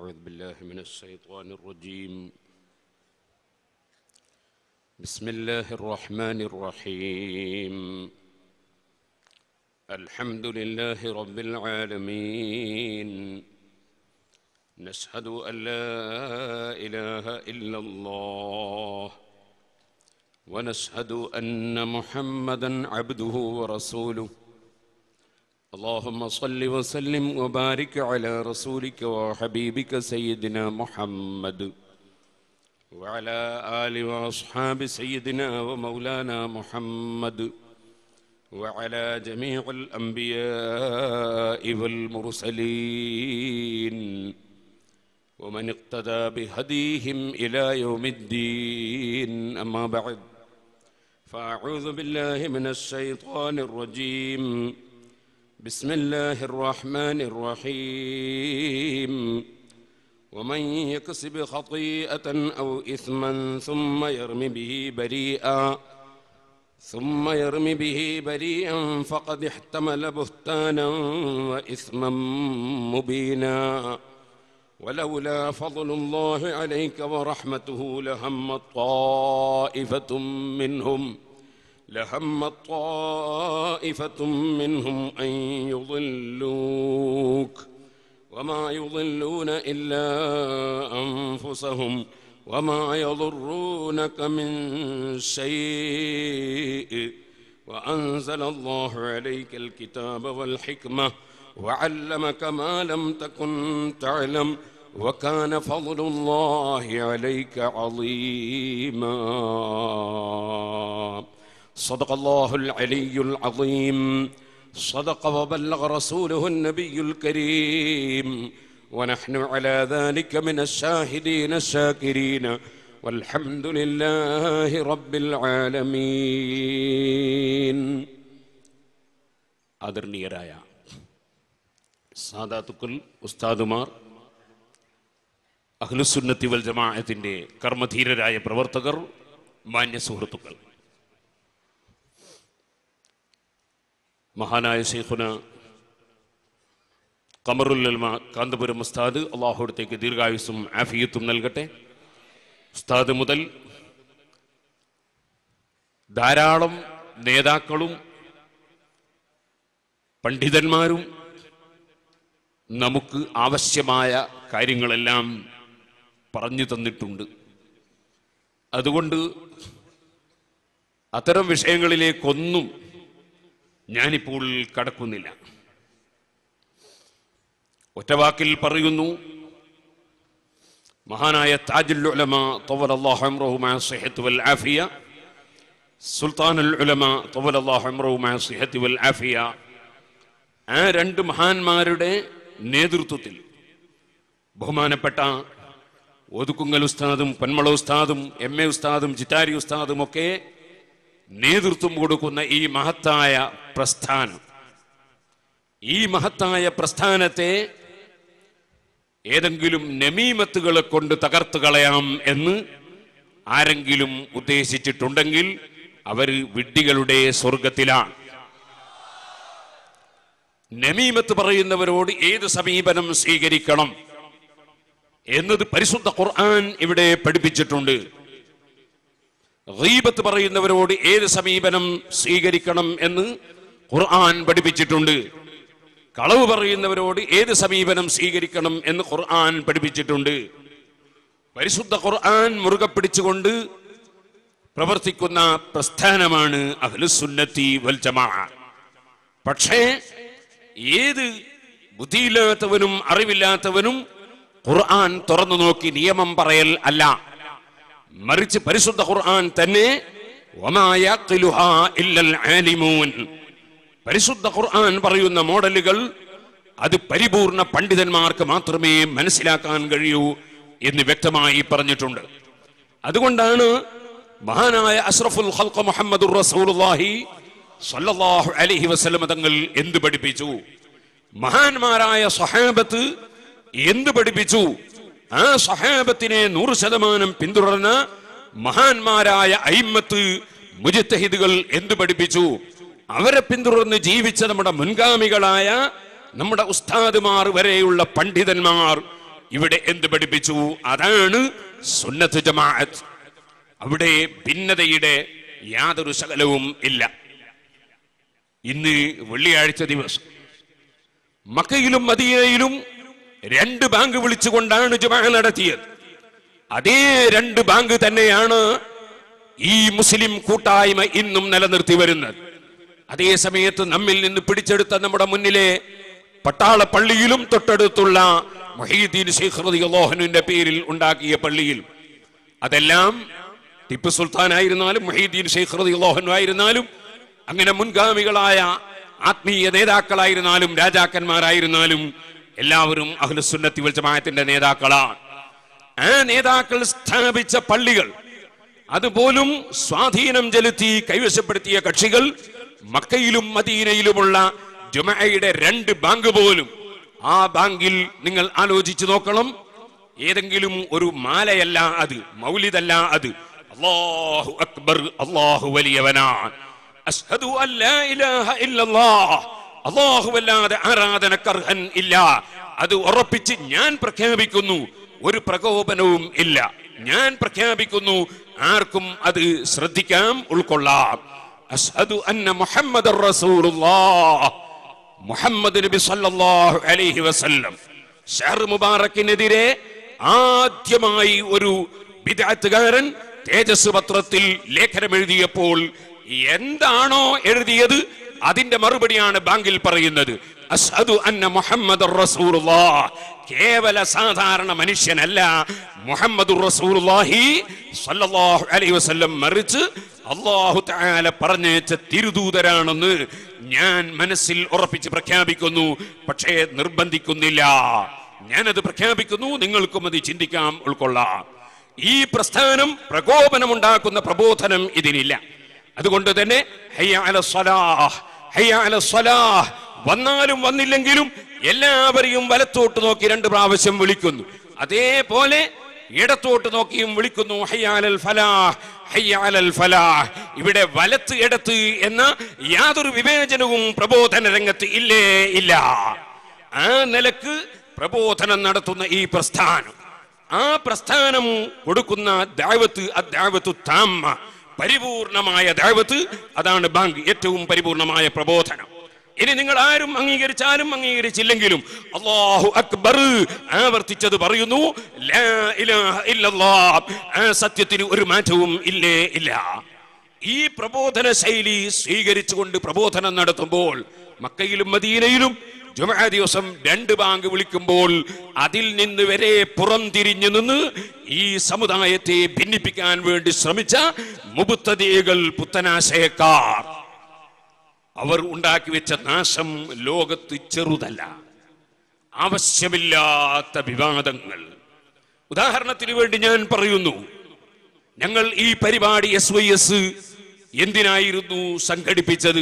أعوذ بالله من الشيطان الرجيم بسم الله الرحمن الرحيم الحمد لله رب العالمين نشهد أن لا إله إلا الله ونشهد أن محمدا عبده ورسوله اللهم صل وسلم وبارك على رسولك وحبيبك سيدنا محمد وعلى آل وأصحاب سيدنا ومولانا محمد وعلى جميع الأنبياء والمرسلين ومن اقتدى بهديهم إلى يوم الدين أما بعد فأعوذ بالله من الشيطان الرجيم بسم الله الرحمن الرحيم ومن يكسب خطيئة أو إثما ثم يرم به بريئا ثم يرم به بريئا فقد احتمل بهتانا وإثما مبينا ولولا فضل الله عليك ورحمته لهم طائفة منهم لهم طائفة منهم أن يضلوك وما يضلون إلا أنفسهم وما يضرونك من شيء وأنزل الله عليك الكتاب والحكمة وعلمك ما لم تكن تعلم وكان فضل الله عليك عظيما صدق الله العلي العظيم صدق وبلغ رسوله النبي الكريم ونحن على ذلك من الشاهدين الشاكرين والحمد لله رب العالمين ആദരണീയരായ സാദാത്തുക്കൾ ഉസ്താദുമാർ അഖ്ലുസുന്നത്തി വൽ ജമാഅത്തിന്റെ കർമ്മധീരരായ പ്രവർത്തകർ മാന്യ സുഹൃത്തുക്കൾ മഹാനായ ഷെയ്ഖുന കമറുല്ലൽമ കാന്തപുരം ഉസ്താദ് അള്ളാഹുടത്തേക്ക് ദീർഘായുസും ആഫിയത്തും നൽകട്ടെ ഉസ്താദ് മുതൽ ധാരാളം നേതാക്കളും പണ്ഡിതന്മാരും നമുക്ക് ആവശ്യമായ കാര്യങ്ങളെല്ലാം പറഞ്ഞു തന്നിട്ടുണ്ട് അതുകൊണ്ട് അത്തരം വിഷയങ്ങളിലേക്കൊന്നും ഞാനിപ്പോൾ കടക്കുന്നില്ല ഒറ്റവാക്കിൽ പറയുന്നു മഹാനായ താജുൽ ഉലമ طول الله عمره مع الصحة والعافية സുൽത്താൻ ഉലമ طول الله عمره مع الصحة والعافية ആ രണ്ട് മഹാന്മാരുടെ നേതൃത്വത്തിൽ ബഹുമാനപ്പെട്ട ഒതുക്കുങ്ങൽ ഉസ്താദും പന്മള ഉസ്താദും എം എ ഉസ്താദും ചിറ്റാരി ഉസ്താദും ഒക്കെ നേതൃത്വം കൊടുക്കുന്ന ഈ മഹത്തായ പ്രസ്ഥാനം ഈ മഹത്തായ പ്രസ്ഥാനത്തെ ഏതെങ്കിലും നമീമത്തുകളെ കൊണ്ട് തകർത്ത് കളയാം എന്ന് ആരെങ്കിലും ഉദ്ദേശിച്ചിട്ടുണ്ടെങ്കിൽ അവർ വിഡ്ഢികളുടെ സ്വർഗത്തിലാണ് നമീമത്ത് പറയുന്നവരോട് ഏത് സമീപനം സ്വീകരിക്കണം എന്നത് പരിശുദ്ധ ഖുർആൻ ഇവിടെ പഠിപ്പിച്ചിട്ടുണ്ട് ഗീബത്ത് പറയുന്നവരോട് ഏത് സമീപനം സ്വീകരിക്കണം എന്ന് ഖുർആൻ പഠിപ്പിച്ചിട്ടുണ്ട് കളവ് പറയുന്നവരോട് ഏത് സമീപനം സ്വീകരിക്കണം എന്ന് ഖുർആൻ പഠിപ്പിച്ചിട്ടുണ്ട് പരിശുദ്ധ ഖുർആൻ മുറുകെ പിടിച്ചുകൊണ്ട് പ്രവർത്തിക്കുന്ന പ്രസ്ഥാനമാണ് അഹ്ലുസുന്നത്തി വൽ ജമാ പക്ഷേ ഏത് ബുദ്ധിയില്ലാത്തവനും അറിവില്ലാത്തവനും ഖുർആൻ തുറന്നു നോക്കി നിയമം പറയൽ അല്ല മറിച്ച് പരിശുദ്ധ ഖുർആൻ തന്നെ പരിശുദ്ധ ഖുർആൻ പറയുന്ന മോഡലുകൾ അത് പരിപൂർണ പണ്ഡിതന്മാർക്ക് മാത്രമേ മനസ്സിലാക്കാൻ കഴിയൂ എന്ന് വ്യക്തമായി പറഞ്ഞിട്ടുണ്ട് അതുകൊണ്ടാണ് മഹാനായ അഷ്റഫുൽ ഖൽഖ മുഹമ്മദുർ റസൂലുള്ളാഹി സല്ലല്ലാഹു അലൈഹി വസല്ലം തങ്ങൾ എന്ത് പഠിപ്പിച്ചു മഹാന്മാരായ സഹാബത്ത് എന്ത് പഠിപ്പിച്ചു ആ സഹാബത്തിനെ നൂറ് ശതമാനം പിന്തുടർന്ന മഹാന്മാരായ ഐമ്മത്ത് മുജിത്തഹിദുകൾ എന്ത് പഠിപ്പിച്ചു അവരെ പിന്തുടർന്ന് ജീവിച്ച നമ്മുടെ മുൻഗാമികളായ നമ്മുടെ ഉസ്താദുമാർ വരെയുള്ള പണ്ഡിതന്മാർ ഇവിടെ എന്ത് പഠിപ്പിച്ചു അതാണ് സുന്നത്ത് ജമാഅത്ത് അവിടെ ഭിന്നതയുടെ യാതൊരു ശകലവും ഇല്ല ഇന്ന് വെള്ളിയാഴ്ച ദിവസം മക്കയിലും മദീനയിലും രണ്ട് ബാങ്ക് വിളിച്ചുകൊണ്ടാണ് ജുമാ നടത്തിയത് അതേ രണ്ട് ബാങ്ക് തന്നെയാണ് ഈ മുസ്ലിം കൂട്ടായ്മ ഇന്നും നിലനിർത്തി വരുന്നത് അതേ സമയത്ത് നമ്മിൽ നിന്ന് പിടിച്ചെടുത്ത നമ്മുടെ മുന്നിലെ പട്ടാള പള്ളിയിലും തൊട്ടടുത്തുള്ള മൊഹീദ്ദീൻ ശൈഖ് റളിയല്ലാഹുവിന്റെ പേരിൽ ഉണ്ടാക്കിയ പള്ളിയിൽ അതെല്ലാം ടിപ്പു സുൽത്താൻ ആയിരുന്നാലും മൊഹീദ്ദീൻ ശൈഖ് റളിയല്ലാഹു ആയിരുന്നാലും അങ്ങനെ മുൻഗാമികളായ ആത്മീയ നേതാക്കളായിരുന്നാലും രാജാക്കന്മാരായിരുന്നാലും എല്ലാവരും അഹ്ലുസുന്നത്തി വൽ ജമാഅത്തിന്റെ നേതാക്കളാണ് ആ നേതാക്കൾ സ്ഥാപിച്ച പള്ളികൾ അതുപോലും സ്വാധീനം ചെലുത്തി കൈവശപ്പെടുത്തിയ കക്ഷികൾ മക്കയിലും മദീനയിലുമുള്ള ജുമയുടെ രണ്ട് ബാങ്ക് പോലും ആ ബാങ്കിൽ നിങ്ങൾ ആലോചിച്ചു നോക്കണം ഏതെങ്കിലും ഒരു മാലയല്ല അത് മൗലിദല്ല അത് അല്ലാഹു അക്ബർ അല്ലാഹു വലിയവനാണ് അഷ്ഹദു അൻ ലാ ഇലാഹ ഇല്ലല്ലാഹ് അല്ലാഹുവല്ലാതെ ആരാധനക്കർഹൻ ഇല്ല അത് ഉറപ്പിച്ച് ഞാൻ പ്രഖ്യാപിക്കുന്നു ഒരു പ്രകോപനവും ഇല്ല ഞാൻ പ്രഖ്യാപിക്കുന്നു ആർക്കും അത് ശ്രദ്ധിക്കാം ഉൾക്കൊള്ളാം അഷ്ഹദു അന്ന മുഹമ്മദ് റസൂലുള്ളാഹ് മുഹമ്മദ് നബി സല്ലല്ലാഹു അലൈഹി വസല്ലം ഷഹർ മുബാറക്കിനെതിരെ ആദ്യമായി ഒരു വിദഗ്ധകാരൻ തേജസ് പത്രത്തിൽ ലേഖനം എഴുതിയപ്പോൾ എന്താണോ എഴുതിയത് അതിന്റെ മറുപടിയാണ് ബാങ്കിൽ പറയുന്നത് അസ്ഹദു അന്ന മുഹമ്മദ് റസൂലുള്ളാഹ് കേവല സാധാരണ മനുഷ്യനല്ല മുഹമ്മദ് റസൂലുള്ളാഹി സല്ലല്ലാഹു അലൈഹി വസല്ലം മറിച്ച് അള്ളാഹു തആല പറഞ്ഞേച്ച തിരുദൂതരാണെന്ന് ഞാൻ മനസ്സിൽ ഉറപ്പിച്ച് പ്രഖ്യാപിക്കുന്നു പക്ഷേ നിർബന്ധിക്കുന്നില്ല ഞാനത് പ്രഖ്യാപിക്കുന്നു നിങ്ങൾക്കും അത് ചിന്തിക്കാം ഉൾക്കൊള്ളാം ഈ പ്രസ്ഥാനം പ്രകോപനമുണ്ടാക്കുന്ന പ്രബോധനം ഇതിനില്ല അതുകൊണ്ട് തന്നെ ഹയ്യ അല സ്വലാഹ് ഹയ്യ അല സ്വലാഹ് വന്നാലും വന്നില്ലെങ്കിലും എല്ലാവരെയും വലത്തോട്ട് നോക്കി രണ്ട് പ്രാവശ്യം വിളിക്കുന്നു അതേപോലെ ഇടത്തോട്ട് നോക്കിയും വിളിക്കുന്നു ഹയ്യ അലൽ ഫലാഹ് ഹയ്യ അലൽ ഫലാഹ് ഇവിടെ വലത്ത് ഇടത്ത് എന്ന യാതൊരു വിവേചനവും പ്രബോധന രംഗത്ത് ഇല്ലേ ഇല്ല ആ നിലക്ക് പ്രബോധനം നടത്തുന്ന ഈ പ്രസ്ഥാനം ആ പ്രസ്ഥാനം കൊടുക്കുന്ന ദാവത്ത് അദ്ദാവത്തു താമ്മ പരിപൂർണമായ ദാവത്ത് അതാണ് ബാങ്ക് ഏറ്റവും പരിപൂർണമായ പ്രബോധനം ഇനി നിങ്ങൾ ആരും അംഗീകരിച്ചാലും അംഗീകരിച്ചില്ലെങ്കിലും അള്ളാഹു അക്ബർ ആവർത്തിച്ചത് പറയുന്നു ലാ ഇലാഹ ഇല്ലല്ലാഹ്. ആ സത്യത്തിന് ഒരു മാറ്റവും ഇല്ലേ ഇല്ല ഈ പ്രബോധന ശൈലി സ്വീകരിച്ചുകൊണ്ട് പ്രബോധനം നടത്തുമ്പോൾ മക്കയിലും മദീനയിലും ജുമഅ ദിവസം രണ്ട് ബാങ്ക് വിളിക്കുമ്പോൾ അതിൽ നിന്ന് വരെ പുറംതിരിഞ്ഞു നിന്ന് ഈ സമുദായത്തെ ഭിന്നിപ്പിക്കാൻ വേണ്ടി ശ്രമിച്ച മുബുത്തതികൾ പുത്തനാശയക്കാർ അവർ ഉണ്ടാക്കി വെച്ച നാശം ലോകത്ത് ചെറുതല്ല ആവശ്യമില്ലാത്ത വിവാദങ്ങൾ ഉദാഹരണത്തിന് വേണ്ടി ഞാൻ പറയുന്നു ഞങ്ങൾ ഈ പരിപാടി എസ് വൈ എസ് എന്തിനായിരുന്നു സംഘടിപ്പിച്ചത്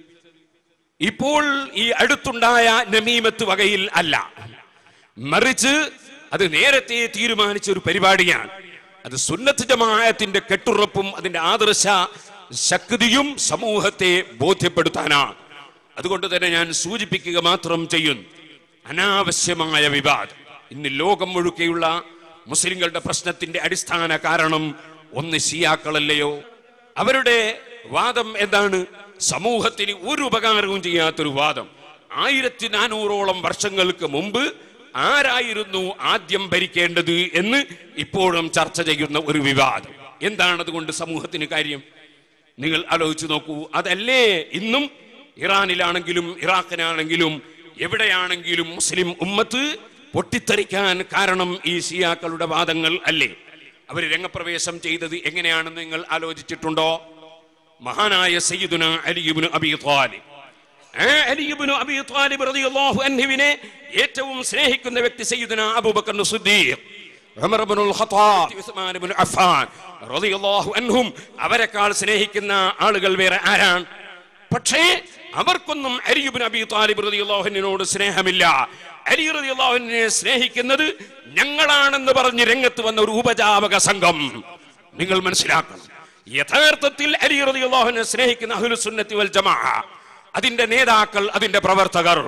ഇപ്പോൾ ഈ അടുത്തുണ്ടായ നമീമത്ത് വകയിൽ അല്ല മറിച്ച് അത് നേരത്തെ തീരുമാനിച്ച ഒരു പരിപാടിയാണ് അത് സുന്നത്ത് ജമാഅത്തിന്റെ കെട്ടുറപ്പും അതിന്റെ ആദർശ ശക്തിയും സമൂഹത്തെ ബോധ്യപ്പെടുത്താനാണ് അതുകൊണ്ട് തന്നെ ഞാൻ സൂചിപ്പിക്കുക മാത്രം ചെയ്യുന്നു അനാവശ്യമായ വിവാദം ഇന്ന് ലോകം മുഴുക്കെയുള്ള മുസ്ലിങ്ങളുടെ പ്രശ്നത്തിന്റെ അടിസ്ഥാന കാരണം ഒന്ന് ഷിയാക്കളല്ലയോ അവരുടെ വാദം എന്താണ് സമൂഹത്തിന് ഒരു ഉപകാരവും ചെയ്യാത്തൊരു വാദം ആയിരത്തി നാനൂറോളം വർഷങ്ങൾക്ക് മുമ്പ് ആരായിരുന്നു ആദ്യം ഭരിക്കേണ്ടത് എന്ന് ഇപ്പോഴും ചർച്ച ചെയ്യുന്ന ഒരു വിവാദം എന്താണ് അതുകൊണ്ട് സമൂഹത്തിന് കാര്യം നിങ്ങൾ ആലോചിച്ചു നോക്കൂ അതല്ലേ ഇന്നും ഇറാനിലാണെങ്കിലും ഇറാഖിനാണെങ്കിലും എവിടെയാണെങ്കിലും മുസ്ലിം ഉമ്മത്ത് പൊട്ടിത്തെറിക്കാൻ കാരണം ഈ ഷിയാക്കളുടെ വാദങ്ങൾ അല്ലേ അവർ രംഗപ്രവേശം ചെയ്തത് എങ്ങനെയാണെന്ന് നിങ്ങൾ ആലോചിച്ചിട്ടുണ്ടോ മഹാനായ സയ്യിദുന അലിയുബിന് അബി ത്വാലിബ് ആ അലിയുബ്നു അബീ ത്വാലിബ് റളിയല്ലാഹു അൻഹുവിനെ ഏറ്റവും സ്നേഹിക്കുന്ന വ്യക്തി സയ്യിദുന Abu Bakr Siddiq Umar ibnul Khattab Usman ibn Affan റളിയല്ലാഹു അൻഹും അവരെക്കാൾ സ്നേഹിക്കുന്ന ആളുകൾ വേറെ ആരാണ് പക്ഷേ അവർക്കൊന്നും അലി ഇബ്നു അബീ ത്വാലിബ് റളിയല്ലാഹുവിനോട് സ്നേഹമില്ല അലി റളിയല്ലാഹുവിനെ സ്നേഹിക്കുന്നത് ഞങ്ങളാണെന്ന് പറഞ്ഞ് രംഗത്ത് വന്ന ഒരു ഉപജാപക സംഘം നിങ്ങൾ മനസ്സിലാക്കണം യഥാർത്ഥത്തിൽ അലി റളിയല്ലാഹുവിനെ സ്നേഹിക്കുന്ന അഹ്ലുസുന്നത്തി വൽ ജമാഅ അതിന്റെ നേതാക്കൾ അതിന്റെ പ്രവർത്തകർ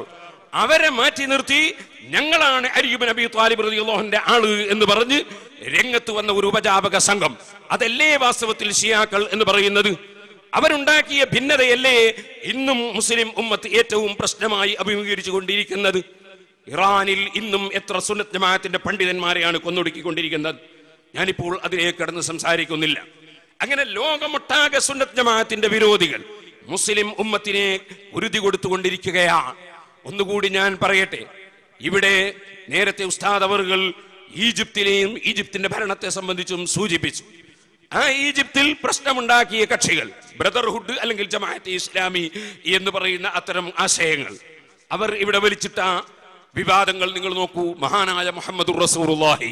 അവരെ മാറ്റി നിർത്തി ഞങ്ങളാണ് അരിയുബൻ അബി താലിബ് റളിയല്ലാഹുവിന്റെ ആള് എന്ന് പറഞ്ഞ് രംഗത്ത് വന്ന ഒരു ഉപജാപക സംഘം അതല്ലേ വാസ്തവത്തിൽ ഷിയാക്കൾ എന്ന് പറയുന്നത് അവരുണ്ടാക്കിയ ഭിന്നതയല്ലേ ഇന്നും മുസ്ലിം ഉമ്മത്ത് ഏറ്റവും പ്രശ്നമായി അഭിമുഖീകരിച്ചു കൊണ്ടിരിക്കുന്നത് ഇറാനിൽ ഇന്നും എത്ര സുന്നത്ത് ജമാഅത്തിന്റെ പണ്ഡിതന്മാരെയാണ് കൊന്നൊടുക്കിക്കൊണ്ടിരിക്കുന്നത് ഞാനിപ്പോൾ അതിലേക്ക് കടന്ന് സംസാരിക്കുന്നില്ല അങ്ങനെ ലോകമൊട്ടാകെ സുന്നത്ത് ജമാഅത്തിന്റെ വിരോധികൾ മുസ്ലിം ഉമ്മത്തിനെ ഉരുതി കൊടുത്തുകൊണ്ടിരിക്കുകയാണ് ഒന്നുകൂടി ഞാൻ പറയട്ടെ ഇവിടെ നേരത്തെ ഉസ്താദ് അവറുകൾ ഈജിപ്തിലെയും ഈജിപ്തിന്റെ ഭരണത്തെ സംബന്ധിച്ചും സൂചിപ്പിച്ചു ആ ഈജിപ്തിൽ പ്രശ്നമുണ്ടാക്കിയ കക്ഷികൾ ബ്രദർഹുഡ് അല്ലെങ്കിൽ ജമാഅത്തെ ഇസ്ലാമി എന്ന് പറയുന്ന അത്തരം ആശയങ്ങൾ അവർ ഇവിടെ വലിച്ചിട്ട വിവാദങ്ങൾ നിങ്ങൾ നോക്കൂ മഹാനായ മുഹമ്മദ് റസൂറുല്ലാഹി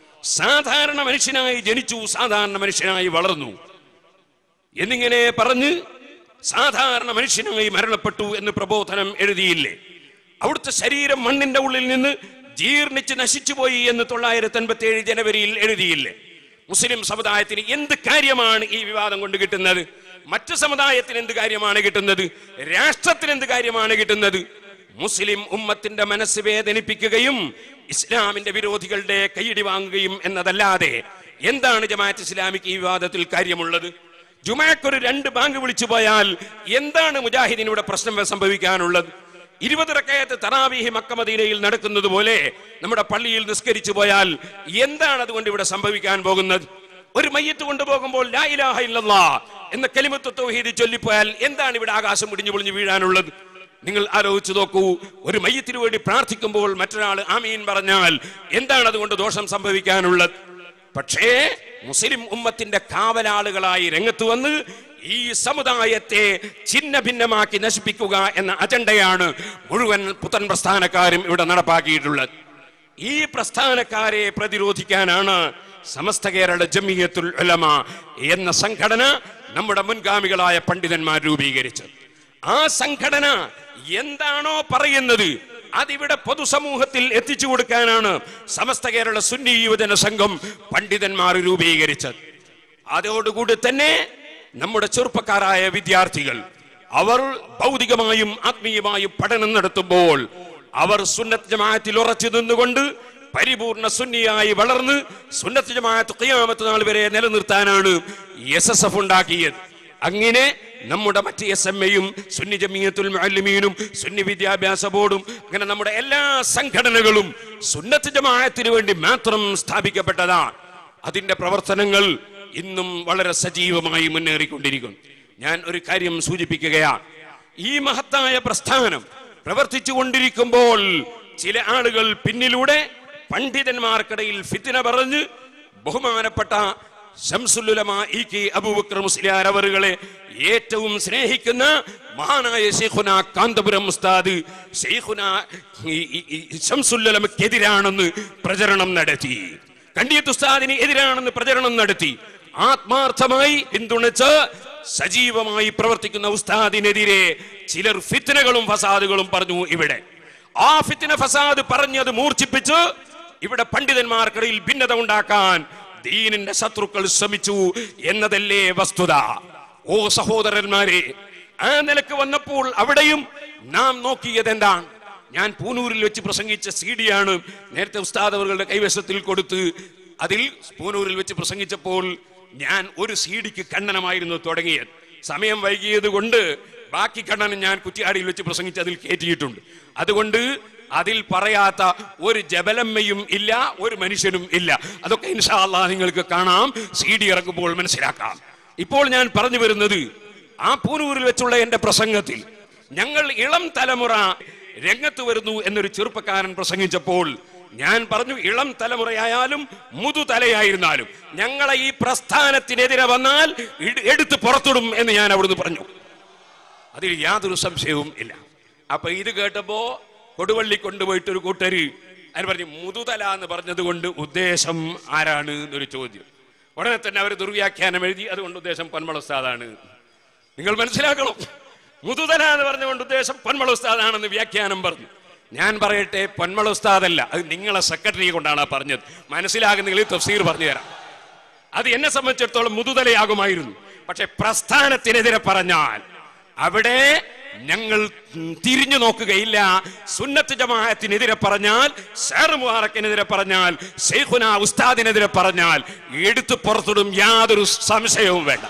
സാധാരണ മനുഷ്യനായി ജനിച്ചു സാധാരണ മനുഷ്യനായി വളർന്നു എന്നിങ്ങനെ പറഞ്ഞ് സാധാരണ മനുഷ്യനായി മരണപ്പെട്ടു എന്ന് പ്രബോധനം എഴുതിയില്ലേ അവിടുത്തെ ശരീരം മണ്ണിന്റെ ഉള്ളിൽ നിന്ന് ജീർണിച്ച് നശിച്ചുപോയി എന്ന് തൊള്ളായിരത്തി അൻപത്തി ഏഴ് ജനുവരിയിൽ എഴുതിയില്ലേ മുസ്ലിം സമുദായത്തിന് എന്ത് കാര്യമാണ് ഈ വിവാദം കൊണ്ട് കിട്ടുന്നത് മറ്റു സമുദായത്തിന് എന്ത് കാര്യമാണ് കിട്ടുന്നത് രാഷ്ട്രത്തിന് എന്ത് കാര്യമാണ് കിട്ടുന്നത് മുസ്ലിം ഉമ്മത്തിന്റെ മനസ്സ് വേദനിപ്പിക്കുകയും ഇസ്ലാമിന്റെ വിരോധികളുടെ കൈയടി വാങ്ങുകയും എന്നതല്ലാതെ എന്താണ് ജമാഅത്ത് ഇസ്ലാമിക്ക് ഈ വിവാദത്തിൽ കാര്യമുള്ളത് ജുമാക്കൊരു രണ്ട് ബാങ്ക് വിളിച്ചു പോയാൽ എന്താണ് മുജാഹിദിനിവിടെ പ്രശ്നം സംഭവിക്കാനുള്ളത് ഇരുപത് റക്കയത്ത് തറാവീഹി മക്കമദീനയിൽ നടക്കുന്നത് പോലെ നമ്മുടെ പള്ളിയിൽ നിസ്കരിച്ചു പോയാൽ എന്താണ് അതുകൊണ്ട് ഇവിടെ സംഭവിക്കാൻ പോകുന്നത് ഒരു മയ്യത്ത് കൊണ്ടുപോകുമ്പോൾ ലാ ഇലാഹ ഇല്ലല്ലാ എന്ന കലിമത്ത് തൗഹീദ് ചൊല്ലിപ്പോയാൽ എന്താണ് ഇവിടെ ആകാശം മുടിഞ്ഞു പൊളിഞ്ഞു വീഴാനുള്ളത് നിങ്ങൾ ആലോചിച്ചു നോക്കൂ ഒരു മയ്യത്തിന് വേണ്ടി പ്രാർത്ഥിക്കുമ്പോൾ മറ്റൊരാൾ ആമീൻ പറഞ്ഞാൽ എന്താണ് അതുകൊണ്ട് ദോഷം സംഭവിക്കാനുള്ളത് പക്ഷേ മുസ്ലിം ഉമ്മത്തിന്റെ കാവലാളുകളായി രംഗത്ത് വന്ന് ഈ സമുദായത്തെ ഛിന്ന ഭിന്നമാക്കി നശിപ്പിക്കുക എന്ന അജണ്ടയാണ് മുഴുവൻ പുത്തൻ പ്രസ്ഥാനക്കാരും ഇവിടെ നടപ്പാക്കിയിട്ടുള്ളത് ഈ പ്രസ്ഥാനക്കാരെ പ്രതിരോധിക്കാനാണ് സമസ്ത കേരള ജമിയത്തുൽ ഉലമ എന്ന സംഘടന നമ്മുടെ മുൻഗാമികളായ പണ്ഡിതന്മാർ രൂപീകരിച്ചത് ആ സംഘടന എന്താണോ പറയുന്നത് അതിവിടെ പൊതുസമൂഹത്തിൽ എത്തിച്ചു കൊടുക്കാനാണ് സമസ്ത കേരള സുന്നി യുവജന സംഘം പണ്ഡിതന്മാർ രൂപീകരിച്ചത് അതോടുകൂടി തന്നെ നമ്മുടെ ചെറുപ്പക്കാരായ വിദ്യാർത്ഥികൾ അവർ ഭൗതികമായും ആത്മീയമായും പഠനം നടത്തുമ്പോൾ അവർ സുന്നത്ത് ജമാഅത്തിൽ ഉറച്ചു നിന്നുകൊണ്ട് പരിപൂർണ സുന്നിയായി വളർന്ന് സുന്നത്ത് ജമാഅത്ത് ഖിയാമത്ത് നാൾ വരെ നിലനിർത്താനാണ് എസ് എസ് എഫ് ഉണ്ടാക്കിയത് അങ്ങനെ നമ്മുടെ മറ്റ് എസ് എം എയും സുന്നി ജമീയത്തുൽ മുഅല്ലിമീനും സുന്നി വിദ്യാഭ്യാസ ബോർഡും അങ്ങനെ നമ്മുടെ എല്ലാ സംഘടനകളും സുന്നത്ത് ജമാഅത്തിന് വേണ്ടി മാത്രം സ്ഥാപിക്കപ്പെട്ടതാണ് അതിന്റെ പ്രവർത്തനങ്ങൾ ഇന്നും വളരെ സജീവമായി മുന്നേറിക്കൊണ്ടിരിക്കുന്നു ഞാൻ ഒരു കാര്യം സൂചിപ്പിക്കുകയാണ് ഈ മഹത്തായ പ്രസ്ഥാനം പ്രവർത്തിച്ചു കൊണ്ടിരിക്കുമ്പോൾ ചില ആളുകൾ പിന്നിലൂടെ പണ്ഡിതന്മാർക്കിടയിൽ ഫിത്തിന പറഞ്ഞ് ബഹുമാനപ്പെട്ട ശംസുലുലമ ഇ കെ അബൂബക്കർ മുസ്ലിയാർ അവറുകളെ ഏറ്റവും സ്നേഹിക്കുന്ന മഹാനായ ഷെയ്ഖുന കാന്തപുരം ഉസ്താദ് ഷെയ്ഖുന ഈ- ഈ- ഈ ശംസുലുലമക്കെതിരാണെന്ന് പ്രചരണം നടത്തി കണ്ടിയത്ത് ഉസ്താദിന് എതിരാണെന്ന് പ്രചരണം നടത്തി ആത്മാർത്ഥമായി പിന്തുണച്ച് സജീവമായി പ്രവർത്തിക്കുന്ന ഉസ്താദിനെതിരെ ചിലർ ഫിത്തനകളും ഫസാദുകളും പറഞ്ഞു ഇവിടെ ആ ഫിത്തിന ഫസാദ് പറഞ്ഞത് മൂർച്ഛിപ്പിച്ച് ഇവിടെ പണ്ഡിതന്മാർക്കിടയിൽ ഭിന്നത ഉണ്ടാക്കാൻ ദീനിന്റെ ശത്രുക്കൾ ശ്രമിച്ചു എന്നതല്ലേ വസ്തുത ഓ സഹോദരന്മാരെ ആ നിലക്ക് വന്നപ്പോൾ അവിടെയും നാം നോക്കിയത് എന്താണ് ഞാൻ പൂനൂരിൽ വെച്ച് പ്രസംഗിച്ച സി ഡിയാണ് നേരത്തെ ഉസ്താദ് അവരുടെ കൈവശത്തിൽ കൊടുത്ത് അതിൽ പൂനൂരിൽ വെച്ച് പ്രസംഗിച്ചപ്പോൾ ഞാൻ ഒരു സി ഡിക്ക് ഖണ്ഡനമായിരുന്നു തുടങ്ങിയത് സമയം വൈകിയത് കൊണ്ട് ബാക്കി ഖണ്ഡനം ഞാൻ കുറ്റിയാടിയിൽ വെച്ച് പ്രസംഗിച്ച് അതിൽ കയറ്റിയിട്ടുണ്ട് അതുകൊണ്ട് അതിൽ പറയാത്ത ഒരു ജബലമ്മയും ഇല്ല ഒരു മനുഷ്യനും ഇല്ല അതൊക്കെ ഇൻഷാ അള്ളാ നിങ്ങൾക്ക് കാണാം സി ഡി ഇറക്കുമ്പോൾ മനസ്സിലാക്കാം ഇപ്പോൾ ഞാൻ പറഞ്ഞു വരുന്നത് ആ പൂനൂരിൽ വെച്ചുള്ള എന്റെ പ്രസംഗത്തിൽ ഞങ്ങൾ ഇളം തലമുറ രംഗത്ത് വരുന്നു എന്നൊരു ചെറുപ്പക്കാരൻ പ്രസംഗിച്ചപ്പോൾ ഞാൻ പറഞ്ഞു ഇളം തലമുറയായാലും മുതുതലയായിരുന്നാലും ഞങ്ങളെ ഈ പ്രസ്ഥാനത്തിനെതിരെ വന്നാൽ ഇട്- എടുത്ത് പുറത്തിടും എന്ന് ഞാൻ അവിടുന്ന് പറഞ്ഞു അതിൽ യാതൊരു സംശയവും ഇല്ല അപ്പൊ ഇത് കേട്ടപ്പോ കൊടുവള്ളി കൊണ്ടുപോയിട്ട് ഒരു കൂട്ടര് അതിന് പറഞ്ഞു മുതുതല എന്ന് പറഞ്ഞത് കൊണ്ട് ഉദ്ദേശം ആരാണ് എന്നൊരു ചോദ്യം ഉടനെ തന്നെ അവർ ദുർവ്യാഖ്യാനം എഴുതി അതുകൊണ്ട് ഉദ്ദേശം പന്മള ഉസ്താദാണ് നിങ്ങൾ മനസ്സിലാക്കണം മുതുതല എന്ന് പറഞ്ഞുകൊണ്ട് ഉദ്ദേശം പന്മള ഉസ്താദാണെന്ന് വ്യാഖ്യാനം പറഞ്ഞു ഞാൻ പറയട്ടെ പന്മള ഉസ്താദല്ല അത് നിങ്ങളെ സെക്രട്ടറിയെ കൊണ്ടാണ് ആ പറഞ്ഞത് മനസ്സിലാകുന്നെങ്കിൽ തഫ്സീർ പറഞ്ഞു തരാം അത് എന്നെ സംബന്ധിച്ചിടത്തോളം മുതുതലയാകുമായിരുന്നു പക്ഷെ പ്രസ്ഥാനത്തിനെതിരെ പറഞ്ഞാൽ അവിടെ ഞങ്ങൾ തിരിഞ്ഞു നോക്കുകയില്ല സുന്നത്ത് ജമാഅത്തിനെതിരെ പറഞ്ഞാൽ ഷേർ മുഹാറക്കിനെതിരെ പറഞ്ഞാൽ ഷെയ്ഖുന ഉസ്താദിനെതിരെ പറഞ്ഞാൽ എടുത്തു പുറത്തിടും യാതൊരു സംശയവും വേണ്ട